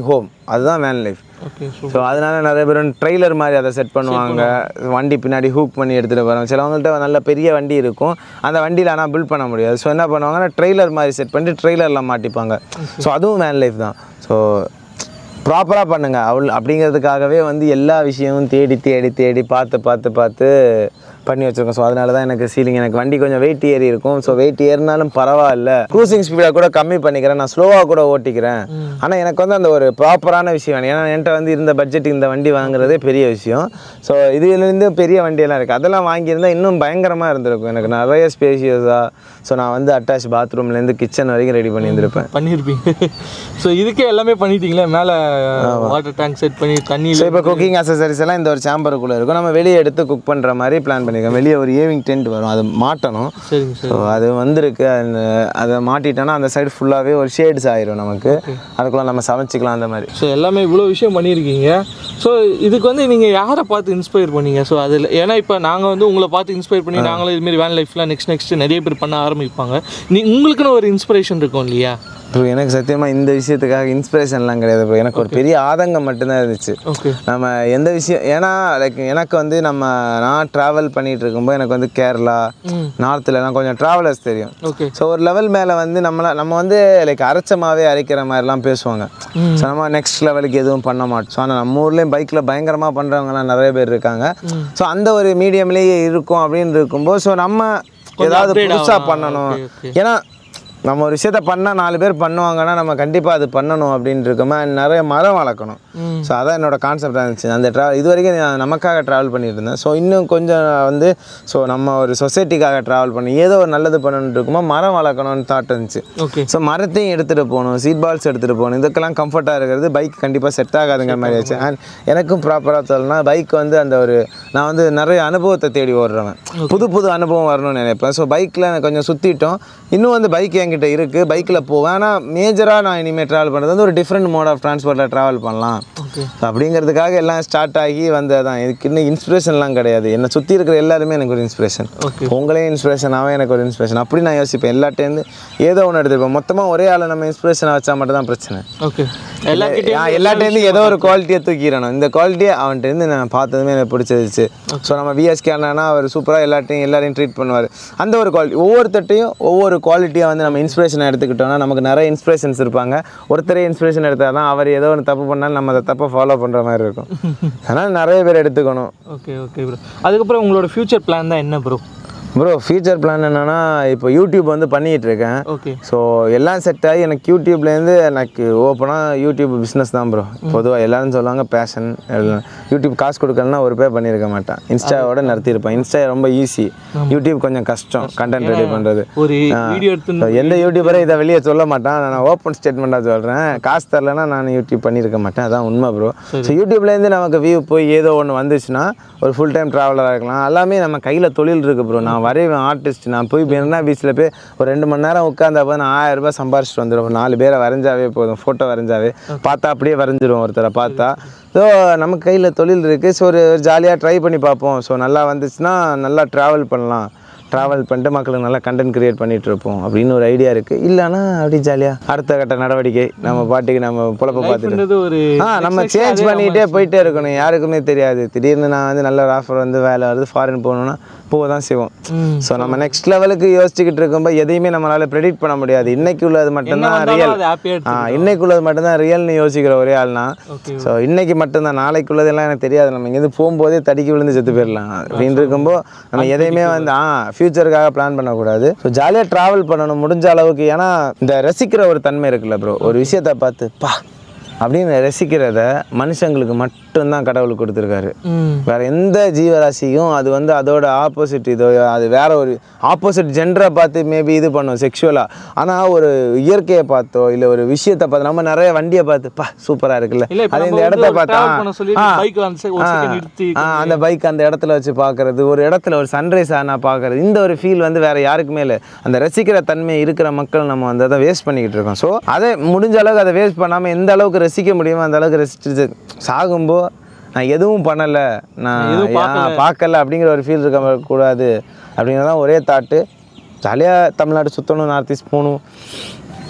B: அதுதான் வேன் லைஃப்
A: ஓகே
B: ஸோ அதனால நிறைய பேர் ட்ரெய்லர் மாதிரி அதை செட் பண்ணுவாங்க வண்டி பின்னாடி ஹூக் பண்ணி எடுத்துகிட்டு போகிறாங்க சிலவங்கள்ட்ட நல்ல பெரிய வண்டி இருக்கும் அந்த வண்டியில் ஆனால் பில்ட் பண்ண முடியாது ஸோ என்ன பண்ணுவாங்கன்னா ட்ரெய்லர் மாதிரி செட் பண்ணிட்டு ட்ரெய்லரில் மாட்டிப்பாங்க ஸோ அதுவும் வேன் லைஃப் தான் ஸோ ப்ராப்பராக பண்ணுங்க அவள் அப்படிங்கிறதுக்காகவே வந்து எல்லா விஷயமும் தேடி தேடி தேடி பார்த்து பார்த்து பார்த்து பண்ணி வச்சிருக்கோம் ஸோ அதனால தான் எனக்கு சீலிங் எனக்கு வண்டி கொஞ்சம் வெயிட் ஏறி இருக்கும் ஸோ வெயிட் ஏறினாலும் பரவாயில்ல க்ரூசிங் ஸ்பீடை கூட கம்மி பண்ணிக்கிறேன் நான் ஸ்லோவாக கூட ஓட்டிக்கிறேன் ஆனால் எனக்கு வந்து அந்த ஒரு ப்ராப்பரான விஷயம் வேணும் ஏன்னா என்கிட்ட வந்து இருந்த பட்ஜெட்டுக்கு இந்த வண்டி வாங்குறதே பெரிய விஷயம் ஸோ இதுலேருந்து பெரிய வண்டியெல்லாம் இருக்குது அதெல்லாம் வாங்கியிருந்தா இன்னும் பயங்கரமாக இருந்திருக்கும் எனக்கு நிறைய ஸ்பேஷியஸாக ஸோ நான் வந்து அட்டாச் பாத்ரூம்லேருந்து கிச்சன் வரைக்கும் ரெடி பண்ணியிருந்திருப்பேன்
A: பண்ணியிருப்பீங்க ஸோ இதுக்கே எல்லாமே பண்ணிட்டீங்களே மேலே வாட்டர் டேங்க் செட் பண்ணி
B: ஸோ
A: தண்ணியில்
B: இப்போ குக்கிங் அசசரிஸ் எல்லாம் இந்த ஒரு சாம்பருக்குள்ளே இருக்கும் நம்ம வெளியே எடுத்து குக் பண்ணுற மாதிரி பிளான் பண்ணியிருக்கோம் வெளியே ஒரு ஏவிங் டென்ட் வரும் அது மாட்டணும்
A: சரிங்க சார்
B: ஸோ அது வந்திருக்கு அந்த அதை மாட்டிட்டோன்னா அந்த சைடு ஃபுல்லாகவே ஒரு ஷேட்ஸ் ஆயிரும் நமக்கு அதுக்குள்ள நம்ம சமைச்சிக்கலாம் அந்த மாதிரி
A: ஸோ எல்லாமே இவ்வளோ விஷயம் பண்ணியிருக்கீங்க ஸோ இதுக்கு வந்து நீங்கள் யாரை பார்த்து இன்ஸ்பயர் பண்ணீங்க ஸோ அதில் ஏன்னா இப்போ நாங்கள் வந்து உங்களை பார்த்து இன்ஸ்பயர் பண்ணி நாங்களும் இதுமாரி வேன் லைஃப்பில் நெக்ஸ்ட் நெக்ஸ்ட் நிறைய பேர் பண்ண ஆரம்பிப்பாங்க நீ உங்களுக்குன்னு ஒரு இன்ஸ்பிரேஷன் இருக்கும் இல்லையா
B: ப்ரோ எனக்கு சத்தியமாக இந்த விஷயத்துக்காக இன்ஸ்பிரேஷன்லாம் கிடையாது ப்ரோ எனக்கு ஒரு பெரிய ஆதங்கம் மட்டும்தான் இருந்துச்சு
A: ஓகே
B: நம்ம எந்த விஷயம் ஏன்னா லைக் எனக்கு வந்து நம்ம நான் ட்ராவல் பண்ணிட்டு இருக்கும்போது எனக்கு வந்து கேரளா நார்த்லலாம் கொஞ்சம் ட்ராவலர்ஸ் தெரியும்
A: ஓகே
B: ஸோ ஒரு லெவல் மேலே வந்து நம்மள நம்ம வந்து லைக் அரைச்சமாவே அரைக்கிற மாதிரிலாம் பேசுவாங்க ஸோ நம்ம நெக்ஸ்ட் லெவலுக்கு எதுவும் பண்ண மாட்டோம் ஸோ ஆனால் நம்ம ஊர்லேயும் பைக்கில் பயங்கரமாக பண்ணுறவங்கலாம் நிறைய பேர் இருக்காங்க ஸோ அந்த ஒரு மீடியம்லேயே இருக்கும் அப்படின்னு இருக்கும்போது ஸோ நம்ம ஏதாவது
A: upgrade
B: புதுசாக
A: ஆகலாம்.
B: பண்ணணும்
A: Okay,
B: ஏன்னா நம்ம ஒரு விஷயத்த பண்ணால் நாலு பேர் பண்ணுவாங்கன்னா நம்ம கண்டிப்பாக அது பண்ணணும் அப்படின்னு இருக்கோமா நிறைய மரம் வளர்க்கணும்
A: ம்.
B: ஸோ அதான் என்னோட கான்செப்டாக இருந்துச்சு அந்த ட்ராவல் இது வரைக்கும் நான் நமக்காக ட்ராவல் பண்ணிட்டு இருந்தேன் ஸோ இன்னும் கொஞ்சம் வந்து ஸோ நம்ம ஒரு சொசைட்டிக்காக ட்ராவல் பண்ணி ஏதோ ஒரு நல்லது பண்ணணும்னு இருக்குமா மரம் வளர்க்கணும்னு தாட் இருந்துச்சு
A: ஓகே
B: ஸோ மரத்தையும் எடுத்துகிட்டு போகணும் சீட் பால்ஸ் எடுத்துகிட்டு போகணும் இதுக்கெல்லாம் கம்ஃபர்ட்டாக இருக்கிறது பைக் கண்டிப்பாக செட் ஆகாதுங்கிற மாதிரி ஆச்சு அண்ட் எனக்கும் ப்ராப்பராக சொல்லணும்னா பைக் வந்து அந்த ஒரு நான் வந்து நிறைய அனுபவத்தை தேடி ஓடுறவன் புது புது அனுபவம் வரணும்னு நினைப்பேன் ஸோ பைக்கில் கொஞ்சம் சுற்றிட்டோம் இன்னும் வந்து பைக் என்கிட்ட இருக்குது பைக்கில் போவேன் ஆனால் மேஜராக நான் இனிமேல் ட்ராவல் பண்ணுறது வந்து ஒரு டிஃப்ரெண்ட் மோட் ஆஃப் ட்ரான்ஸ்போர்ட்டில் ட்ராவல் பண்ணலாம்
A: ஓகே
B: ஸோ அப்படிங்கிறதுக்காக எல்லாம் ஸ்டார்ட் ஆகி வந்ததான் இதுக்கு இன்னும் இன்ஸ்பிரேஷன்லாம் கிடையாது என்னை சுற்றி இருக்கிற எல்லாருமே எனக்கு ஒரு இன்ஸ்பிரேஷன்
A: ஓகே
B: உங்களே இன்ஸ்பிரேஷனாகவே எனக்கு ஒரு இன்ஸ்பிரேஷன் அப்படி நான் யோசிப்பேன் எல்லாட்டேருந்து ஏதோ ஒன்று எடுத்துப்பேன் மொத்தமாக ஒரே ஆளை நம்ம இன்ஸ்பிரேஷனாக வச்சா மட்டும் தான் பிரச்சனை
A: ஓகே எல்லாருக்கிட்டையும்
B: நான் எல்லாட்டேருந்து ஏதோ ஒரு குவாலிட்டியை தூக்கிடணும் இந்த குவாலிட்டியை அவன்கிட்டருந்து நான் பார்த்ததுமே எனக்கு பிடிச்சிருச்சு ஸோ நம்ம விஎஸ்கே அண்ணா அவர் சூப்பராக எல்லாத்தையும் எல்லாரையும் ட்ரீட் பண்ணுவார் அந்த ஒரு குவாலிட்டி ஒவ்வொருத்தட்டையும் ஒவ்வொரு குவாலிட்டியாக வந்து நம்ம இன்ஸ்பிரேஷனை எடுத்துக்கிட்டோம்னா நமக்கு நிறைய இன்ஸ்பிரேஷன்ஸ் இருப்பாங்க ஒருத்தரே இன்ஸ்பிரேஷன் எடுத்தால் தான் அவர் ஏதோ ஒன்று தப்பு பண்ணாலும் நம்ம அதை தப்பை ஃபாலோ பண்ணுற மாதிரி இருக்கும் அதனால் நிறைய பேர் எடுத்துக்கணும்
A: ஓகே ஓகே ப்ரோ அதுக்கப்புறம் உங்களோட ஃபியூச்சர் பிளான் தான் என்ன ப்ரோ
B: ப்ரோ ஃபியூச்சர் பிளான் என்னென்னா இப்போ யூடியூப் வந்து பண்ணிகிட்டு இருக்கேன்
A: ஓகே
B: ஸோ எல்லாம் செட் ஆகி எனக்கு யூடியூப்லேருந்து எனக்கு ஓப்பனாக யூடியூப் பிஸ்னஸ் தான் ப்ரோ பொதுவாக எல்லாரும் சொல்லுவாங்க பேஷன் யூடியூப் காசு கொடுக்கலன்னா ஒரு பே பண்ணியிருக்க மாட்டேன் இன்ஸ்டாவோட நிறுத்தியிருப்பேன் இன்ஸ்டா ரொம்ப ஈஸி யூடியூப் கொஞ்சம் கஷ்டம் கண்டென்ட் ரெடி பண்ணுறது
A: ஒரு வீடியோ எடுத்து
B: So, எந்த யூடியூபரும் இதை வெளியே சொல்ல மாட்டான் நான் ஓப்பன் ஸ்டேட்மெண்ட்டாக சொல்கிறேன் காசு தரலன்னா நான் யூடியூப் பண்ணியிருக்க மாட்டேன் அதான் உண்மை ப்ரோ ஸோ யூடியூப்லேருந்து நமக்கு வியூ போய் ஏதோ ஒன்று வந்துச்சுன்னா ஒரு ஃபுல் டைம் ட்ராவலராக இருக்கலாம் எல்லாமே நம்ம கையில் தொழில் இருக்குது ப்ரோ நான் வரைவேன் ஆர்டிஸ்ட் நான் போய் மெரினா பீச்சில் போய் ஒரு ரெண்டு மணி நேரம் உட்காந்தப்போ நான் ஆயிரம் ரூபாய் சம்பாரிச்சிட்டு வந்துடும் ஒரு நாலு பேரை வரைஞ்சாவே போதும் ஃபோட்டோ வரைஞ்சாவே பார்த்தா அப்படியே வரைஞ்சிரும் ஒருத்தரை பார்த்தா ஸோ நமக்கு கையில் தொழில் இருக்குது ஸோ ஒரு ஜாலியாக ட்ரை பண்ணி பார்ப்போம் ஸோ நல்லா வந்துச்சுன்னா நல்லா ட்ராவல் பண்ணலாம் ட்ராவல் பண்ணிட்டு மக்களுக்கு நல்லா கண்டென்ட் கிரியேட் பண்ணிட்டு இருப்போம் அப்படின்னு ஒரு ஐடியா இருக்கு இல்லைன்னா அப்படி ஜாலியாக அடுத்த கட்ட நடவடிக்கை நம்ம பாட்டுக்கு நம்ம பொழப்ப பார்த்துட்டு
A: லைஃப்ன்றது ஒரு
B: ஆ நம்ம சேஞ்ச் பண்ணிகிட்டே போயிட்டே இருக்கணும் யாருக்குமே தெரியாது திடீர்னு நான் வந்து நல்ல ஒரு ஆஃபர் வந்து வேலை வருது ஃபாரின் போகணுன்னா போக தான் செய்வோம்
A: ம்.
B: ஸோ நம்ம நெக்ஸ்ட் லெவலுக்கு யோசிச்சுக்கிட்டு இருக்கும்போது எதையுமே நம்மளால ப்ரெடிக்ட் பண்ண முடியாது இன்னைக்கு உள்ளது
A: என்ன
B: மட்டும்தான்
A: வந்தாலும்
B: ரியல்
A: அது ஹாப்பியாக
B: ஆ இன்னைக்கு உள்ளது மட்டும்தான் ரியல்னு யோசிக்கிற ஒரே ஆள்னா
A: ஓகே
B: ஸோ இன்னைக்கு மட்டும்தான் நாளைக்கு உள்ளதெல்லாம் எனக்கு தெரியாது நம்ம இங்கேருந்து போகும்போதே தடுக்கி விழுந்து செத்து போயிடலாம் அப்படின்னு இருக்கும்போது நம்ம எதையுமே வந்து ஆ ஃபியூச்சருக்காக பிளான் பண்ணக்கூடாது ஸோ ஜாலியாக ட்ராவல் பண்ணணும் முடிஞ்ச அளவுக்கு ஏன்னா இந்த ரசிக்கிற ஒரு தன்மை இருக்குல்ல ப்ரோ ஒரு விஷயத்தை பார்த்து பா அப்படின்னு ரசிக்கிறத மனுஷங்களுக்கு மட்டும்தான் கடவுள் கொடுத்துருக்காரு
A: ம்
B: வேற எந்த ஜீவராசியும் அது வந்து அதோட ஆப்போசிட் இதோ அது வேற ஒரு ஆப்போசிட் ஜெண்டரை பார்த்து மேபி இது பண்ணும் செக்ஷுவலாக ஆனால் ஒரு இயற்கையை பார்த்தோ இல்லை ஒரு விஷயத்தை பார்த்து நம்ம நிறைய வண்டியை பார்த்து பா சூப்பராக இருக்குல்ல
A: இல்ல இப்ப
B: அது
A: நம்ம
B: இந்த
A: வந்து
B: இடத்த
A: ஒரு
B: பார்த்தா
A: travel பண்ண சொல்லி
B: ஆ,
A: bike வந்து சே- ஒரு
B: ஆ,
A: second நிறுத்தி
B: ஆ, அந்த பைக் அந்த இடத்துல வச்சு பார்க்கறது ஒரு இடத்துல ஒரு சன்ரைஸ் ஆனால் பார்க்கறது இந்த ஒரு ஃபீல் வந்து வேற யாருக்குமே இல்லை அந்த ரசிக்கிற தன்மை இருக்கிற மக்கள் நம்ம வந்து அதை வேஸ்ட் பண்ணிக்கிட்டு இருக்கோம் ஸோ அதை முடிஞ்ச அளவுக்கு அதை வேஸ்ட் பண்ணாமல் எந்த அளவுக்கு ரசிக்க முடியுமோ அந்த அளவுக்கு ரசிச்சு சாகும்போது நான் எதுவும் பண்ணலை நான்
A: எதுவும்
B: ஏன் பார்க்கல அப்படிங்கிற ஒரு ஃபீல் இருக்க கூடாது அப்படிங்கிறதான் ஒரே தாட்டு ஜாலியாக தமிழ்நாடு சுற்றணும் நார்த் ஈஸ்ட் போகணும்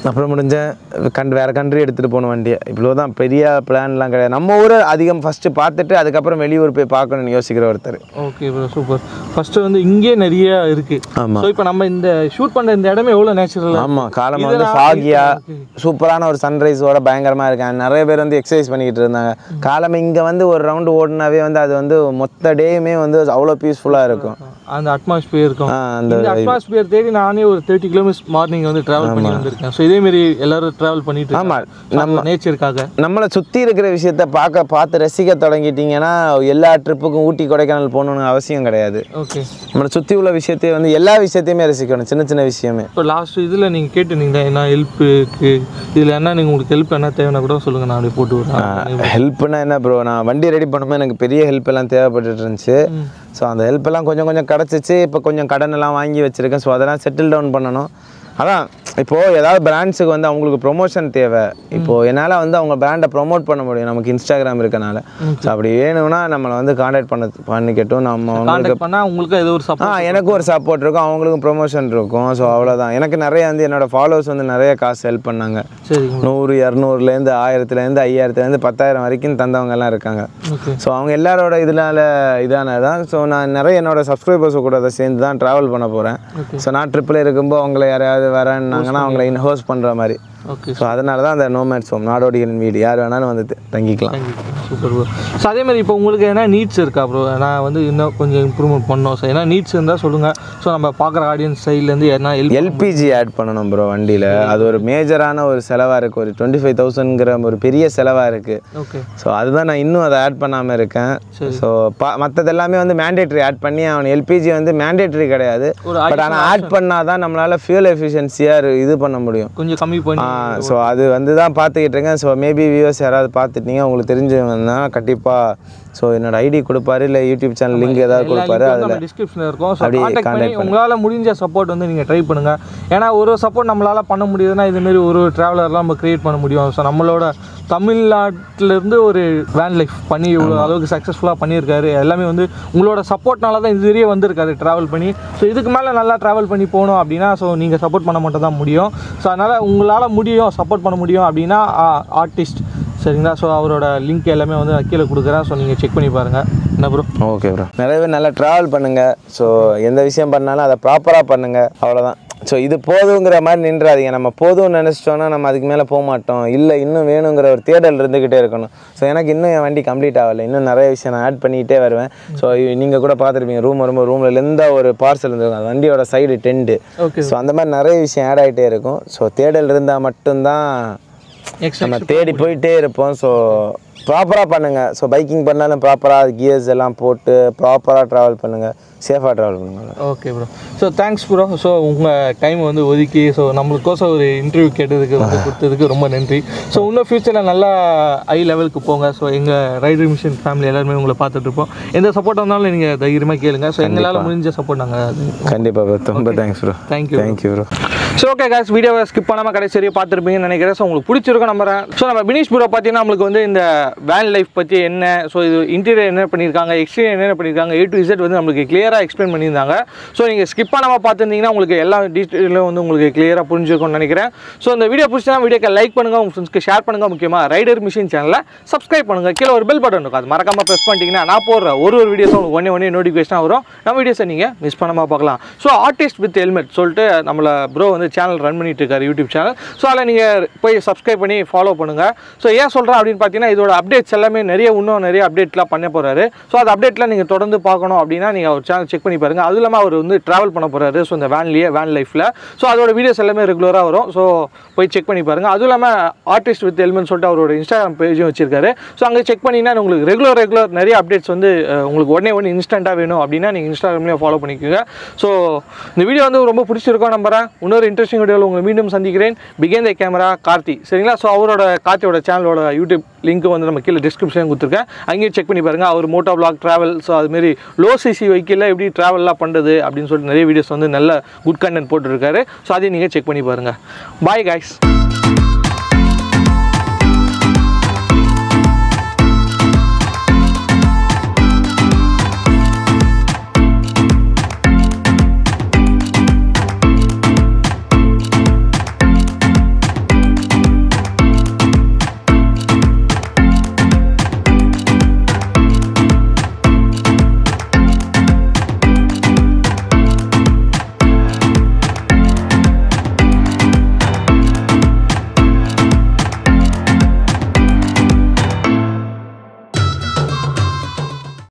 B: அப்புறம் முடிஞ்ச கண்ட் வேறு கண்ட்ரி எடுத்துகிட்டு போகணும் வண்டியை இவ்வளோ தான் பெரிய பிளான்லாம் கிடையாது நம்ம ஊரை அதிகம் ஃபஸ்ட்டு பார்த்துட்டு அதுக்கப்புறம் வெளியூர் போய் பார்க்கணும்னு யோசிக்கிற ஒருத்தர்
A: ஓகே ப்ரோ சூப்பர் ஃபர்ஸ்ட் வந்து இங்கே நிறைய இருக்கு
B: ஆமா.
A: ஸோ இப்போ நம்ம இந்த ஷூட் பண்ண இந்த இடமே எவ்வளோ நேச்சுரல்
B: ஆமாம் காலமாக வந்து ஃபாகியா சூப்பரான ஒரு சன்ரைஸோட பயங்கரமாக இருக்காங்க நிறைய பேர் வந்து எக்ஸசைஸ் பண்ணிக்கிட்டு இருந்தாங்க காலமே இங்கே வந்து ஒரு ரவுண்டு ஓடினாவே வந்து அது வந்து மொத்த டேயுமே வந்து அவ்வளோ பீஸ்ஃபுல்லாக இருக்கும்
A: அந்த அட்மாஸ்பியர் இருக்கும்
B: ஆ, அந்த
A: இந்த அட்மாஸ்பியர் தேடி நானே ஒரு தேர்ட்டி கிலோமீட்டர்ஸ் மார்னிங் வந்து டிராவல் பண்ணி வந்திருக்கேன் ஸோ இதே மாதிரி எல்லாரும் டிராவல் பண்ணிட்டு
B: ஆமா.
A: நம்ம நேச்சருக்காக
B: நம்மளை சுற்றி இருக்கிற விஷயத்த பார்க்க பார்த்து ரசிக்க தொடங்கிட்டீங்கன்னா எல்லா ட்ரிப்புக்கும் ஊட்டி கொடைக்கானல் போகணுன்னு அவசியம் கிடையாது
A: ஓகே
B: நம்மளை சுற்றி உள்ள விஷயத்தையும் வந்து எல்லா விஷயத்தையுமே ரசிக்கணும் சின்ன சின்ன விஷயமே
A: இப்போ லாஸ்ட் இதில் நீங்கள் கேட்டுருந்தீங்களா என்ன ஹெல்ப்புக்கு இதில் என்ன நீங்கள் உங்களுக்கு ஹெல்ப் என்ன தேவைன்னா கூட சொல்லுங்கள் நான் அப்படியே போட்டு விடுறேன்
B: ஹெல்ப்னா என்ன ப்ரோ நான் வண்டி ரெடி பண்ணும்போது எனக்கு பெரிய ஹெல்ப் எல்லாம் தேவைப்பட்டுட்டு இருந்துச்சு ஸோ அந்த ஹெல்ப் எல்லாம் கொஞ்சம் கொஞ்சம் கிடச்சிச்சு இப்போ கொஞ்சம் கடன் எல்லாம் வாங்கி வச்சிருக்கேன் ஸோ அதெல்லாம் செட்டில் டவுன் பண்ணணும் அதான் இப்போது ஏதாவது பிராண்ட்ஸுக்கு வந்து அவங்களுக்கு ப்ரொமோஷன் தேவை இப்போது என்னால் வந்து அவங்க பிராண்டை ப்ரோமோட் பண்ண முடியும் நமக்கு இன்ஸ்டாகிராம் இருக்கனால ஸோ அப்படி வேணும்னா நம்மளை வந்து காண்டாக்ட் பண்ண பண்ணிக்கட்டும் நம்ம அவங்களுக்கு
A: காண்டாக்ட் பண்ணால் உங்களுக்கு ஏதோ ஒரு
B: ஆ
A: சப்போர்ட்
B: எனக்கும் ஒரு சப்போர்ட் இருக்கும் அவங்களுக்கும் ப்ரொமோஷன் இருக்கும் ஸோ அவ்வளோதான் எனக்கு நிறைய வந்து என்னோட ஃபாலோவர்ஸ் வந்து நிறைய காசு ஹெல்ப் பண்ணாங்க
A: சரிங்க
B: நூறு இரநூறுலேருந்து ஆயிரத்துலேருந்து ஐயாயிரத்துலேருந்து பத்தாயிரம் வரைக்கும் தந்தவங்க எல்லாம் இருக்காங்க
A: ஓகே
B: ஸோ அவங்க எல்லாரோட இதனால இதானதான் ஸோ நான் நிறைய என்னோட சப்ஸ்கிரைபர்ஸ் கூட அதை சேர்ந்து தான் ட்ராவல் பண்ண போகிறேன் ஸோ நான் ட்ரிப்பில் இருக்கும்போது அவங்கள யாரையாவது வரேன்னாங்கன்னா அவங்கள இன்ஹோஸ் பண்ணுற மாதிரி
A: ஓகே
B: ஸோ அதனால தான் அந்த நோமேட்ஸ் ஹோம் நாடோடிகளின் வீடு யார் வேணாலும் வந்து த- தங்கிக்கலாம்
A: சூப்பர் ப்ரோ ஸோ அதே மாதிரி இப்போ உங்களுக்கு என்ன நீட்ஸ் இருக்கா ப்ரோ நான் வந்து இன்னும் கொஞ்சம் இம்ப்ரூவ்மெண்ட் பண்ணோம் ஸோ ஏன்னா நீட்ஸ் இருந்தால் சொல்லுங்கள் ஸோ நம்ம பார்க்குற ஆடியன்ஸ் சைட்லேருந்து என்ன ஹெல்ப்
B: எல்பிஜி ஆட் பண்ணணும் ப்ரோ வண்டியில் அது ஒரு மேஜரான ஒரு செலவாக இருக்குது ஒரு டுவெண்ட்டி ஃபைவ் தௌசண்ட்ங்கிற ஒரு பெரிய செலவாக இருக்குது
A: ஓகே
B: ஸோ அதுதான் நான் இன்னும் அதை ஆட் பண்ணாமல் இருக்கேன் ஸோ பா மற்றது எல்லாமே வந்து மேண்டேட்ரி ஆட் பண்ணி அவன் எல்பிஜி வந்து மேண்டேட்ரி கிடையாது
A: ஒரு
B: பட் ஆனால் ஆட் பண்ணால் தான் நம்மளால் ஃபியூல் எஃபிஷியன்சியாக இது பண்ண முடியும்
A: கொஞ்சம் கம்மி பண்ணி
B: ஸோ அது வந்து தான் பார்த்துக்கிட்டு இருக்கேன் ஸோ மேபி வியூவர்ஸ் யாராவது பார்த்துட்டீங்க உங்களுக்கு தெரிஞ்சவங்கன்னா கண்டிப்பாக ஸோ என்னோட ஐடி கொடுப்பாரு இல்லை யூடியூப் சேனல் லிங்க் ஏதாவது கொடுப்பாரு அதில்
A: டிஸ்கிரிப்ஷனில் இருக்கும் ஸோ
B: அப்படியே
A: காண்டாக்ட் பண்ணி
B: contact
A: உங்களால் முடிஞ்ச சப்போர்ட் வந்து நீங்கள் ட்ரை பண்ணுங்கள் ஏன்னா ஒரு சப்போர்ட் நம்மளால் பண்ண முடியுதுன்னா இதுமாரி ஒரு ட்ராவலர்லாம் நம்ம கிரியேட் பண்ண முடியும் ஸோ நம்மளோட தமிழ்நாட்டிலேருந்து ஒரு வேன் லைஃப் பண்ணி இவ்வளோ அளவுக்கு சக்ஸஸ்ஃபுல்லாக பண்ணியிருக்காரு எல்லாமே வந்து உங்களோட சப்போர்ட்னால தான் இது வரையே வந்திருக்காரு ட்ராவல் பண்ணி ஸோ இதுக்கு மேலே நல்லா ட்ராவல் பண்ணி போகணும் அப்படின்னா ஸோ நீங்கள் சப்போர்ட் பண்ண மட்டும் தான் முடியும் ஸோ அதனால் உங்களால் முடியும் சப்போர்ட் பண்ண முடியும் அப்படின்னா ஆர்டிஸ்ட் சரிங்களா ஸோ அவரோட லிங்க் எல்லாமே வந்து நான் கீழே கொடுக்குறேன் ஸோ நீங்கள் செக் பண்ணி பாருங்கள் என்ன ப்ரோ
B: ஓகே ப்ரோ நிறைய பேர் நல்லா ட்ராவல் பண்ணுங்கள் ஸோ எந்த விஷயம் பண்ணாலும் அதை ப்ராப்பராக பண்ணுங்கள் அவ்வளோதான் ஸோ இது போதுங்கிற மாதிரி நின்றாதீங்க நம்ம போதும்னு நினச்சிட்டோன்னா நம்ம அதுக்கு மேலே போக மாட்டோம் இல்லை இன்னும் வேணுங்கிற ஒரு தேடல் இருந்துக்கிட்டே இருக்கணும் ஸோ எனக்கு இன்னும் என் வண்டி கம்ப்ளீட் ஆகலை இன்னும் நிறைய விஷயம் நான் ஆட் பண்ணிக்கிட்டே வருவேன் ஸோ நீங்கள் கூட பார்த்துருப்பீங்க ரூம் வரும்போது ரூமில் எந்த ஒரு பார்சல் இருந்திருக்கும் அது வண்டியோட சைடு டென்ட்டு
A: ஓகே
B: ஸோ அந்த மாதிரி நிறைய விஷயம் ஆட் ஆகிட்டே இருக்கும் ஸோ தேடல் இருந்தால் மட்டும்தான்
A: எக்ஸ்ட்ரா
B: நம்ம தேடி போயிட்டே இருப்போம் ஸோ ப்ராப்பராக பண்ணுங்கள் ஸோ பைக்கிங் பண்ணாலும் ப்ராப்பராக கியர்ஸ் எல்லாம் போட்டு ப்ராப்பராக ட்ராவல் பண்ணுங்கள் சேஃபாக ட்ராவல் பண்ணுங்கள்
A: okay bro so thanks bro so உங்கள் டைம் வந்து ஒதுக்கி ஸோ நம்மளுக்கோசம் ஒரு இன்டர்வியூ கேட்டதுக்கு வந்து கொடுத்ததுக்கு ரொம்ப நன்றி ஸோ இன்னும் ஃப்யூச்சரில் நல்லா ஹை லெவலுக்கு போங்க ஸோ எங்கள் ரைடர் மிஷன் ஃபேமிலி எல்லாருமே உங்களை பார்த்துட்டு இருப்போம் எந்த சப்போர்ட் இருந்தாலும் நீங்கள் தைரியமாக கேளுங்க ஸோ எங்களால் முடிஞ்ச சப்போர்ட் நாங்கள்
B: கண்டிப்பாக ப்ரோ ரொம்ப thanks bro
A: thank you
B: thank you bro
A: so okay காஸ் வீடியோவை ஸ்கிப் பண்ணாமல் கடைசி வரையும் பார்த்துருப்பீங்கன்னு நினைக்கிறேன் ஸோ உங்களுக்கு பிடிச்சிருக்கும் நம்புறேன் ஸோ நம்ம பினிஷ் ப்ரோ பார்த்தீங்கன்னா நம்மளுக்கு வந்து இந்த வேன் லைஃப் பற்றி என்ன ஸோ இது இன்டீரியர் என்ன பண்ணியிருக்காங்க எக்ஸ்டீரியர் என்ன பண்ணியிருக்காங்க ஏ டு இசட் வந்து நம்மளுக்கு கிளியராக எக்ஸ்பிளைன் பண்ணியிருந்தாங்க ஸோ நீங்கள் ஸ்கிப் பண்ணாமல் பார்த்துருந்தீங்கன்னா உங்களுக்கு எல்லா டீட்டெயிலும் வந்து உங்களுக்கு கிளியராக புரிஞ்சிருக்கும்னு நினைக்கிறேன் ஸோ இந்த வீடியோ பிடிச்சா வீடியோக்கு லைக் பண்ணுங்கள் உங்கள் ஃப்ரெண்ட்ஸ்க்கு ஷேர் பண்ணுங்கள் முக்கியமாக ரைடர் மிஷின் சேனலை சப்ஸ்கிரைப் பண்ணுங்கள் கீழே ஒரு பெல் பட்டன் இருக்கும் அது மறக்காமல் ப்ரெஸ் பண்ணிட்டீங்கன்னா நான் போடுற ஒரு ஒரு வீடியோஸும் உங்களுக்கு ஒன்றே ஒன்றே நோட்டிஃபிகேஷனாக வரும் நம்ம வீடியோஸை நீங்கள் மிஸ் பண்ணாமல் பார்க்கலாம் ஸோ ஆர்டிஸ்ட் வித் ஹெல்மெட் சொல்லிட்டு நம்மளை ப்ரோ வந்து சேனல் ரன் பண்ணிட்டு இருக்காரு யூடியூப் சேனல் ஸோ அதில் நீங்கள் போய் சப்ஸ்கிரைப் பண்ணி ஃபாலோ பண்ணுங்கள் ஸோ ஏன் சொல்கிறேன் அப்படின்னு பார்த்தீங்கன்னா இதோட அப்டேட்ஸ் எல்லாமே நிறைய இன்னும் நிறைய அப்டேட்லாம் பண்ண போகிறாரு ஸோ அந்த அப்டேட்லாம் நீங்கள் தொடர்ந்து பார்க்கணும் அப்படின்னா நீங்கள் அவர் சேனல் செக் பண்ணி பாருங்கள் அதுவும் இல்லாமல் அவர் வந்து ட்ராவல் பண்ண போகிறாரு ஸோ இந்த வேன்லேயே வேன் லைஃப்பில் ஸோ அதோட வீடியோஸ் எல்லாமே ரெகுலராக வரும் ஸோ போய் செக் பண்ணி பாருங்கள் அதுவும் இல்லாமல் ஆர்டிஸ்ட் வித் ஹெல்மெட் சொல்லிட்டு அவரோட இன்ஸ்டாகிராம் பேஜும் வச்சிருக்காரு ஸோ அங்கே செக் பண்ணிங்கன்னா உங்களுக்கு ரெகுலர் ரெகுலர் நிறைய அப்டேட்ஸ் வந்து அஹ், உங்களுக்கு உடனே ஒன்று இன்ஸ்டண்ட்டாக வேணும் அப்படின்னா நீங்கள் இன்ஸ்டாகிராம்லேயே ஃபாலோ பண்ணிக்கோங்க ஸோ இந்த வீடியோ வந்து ரொம்ப பிடிச்சிருக்கோம் நம்புறேன் இன்னொரு இன்ட்ரெஸ்டிங் வீடியோவில் உங்களை மீண்டும் சந்திக்கிறேன் பிகேன் த கேமரா கார்த்தி சரிங்களா ஸோ அவரோட கார்த்தியோட சேனலோட யூடியூப் லிங்க் வந்து நம்ம கீழே டிஸ்கிரிப்ஷன் கொடுத்துருக்கேன் அங்கேயும் செக் பண்ணி பாருங்கள் அவர் மோட்டோ பிளாக் ட்ராவல் ஸோ அதுமாரி லோ சிசி வெஹிக்கிளில் எப்படி ட்ராவல்லாம் பண்ணுறது அப்படின்னு சொல்லிட்டு நிறைய வீடியோஸ் வந்து நல்ல குட் கண்டென்ட் போட்டுருக்காரு ஸோ அதையும் நீங்கள் செக் பண்ணி பாருங்கள் பாய் guys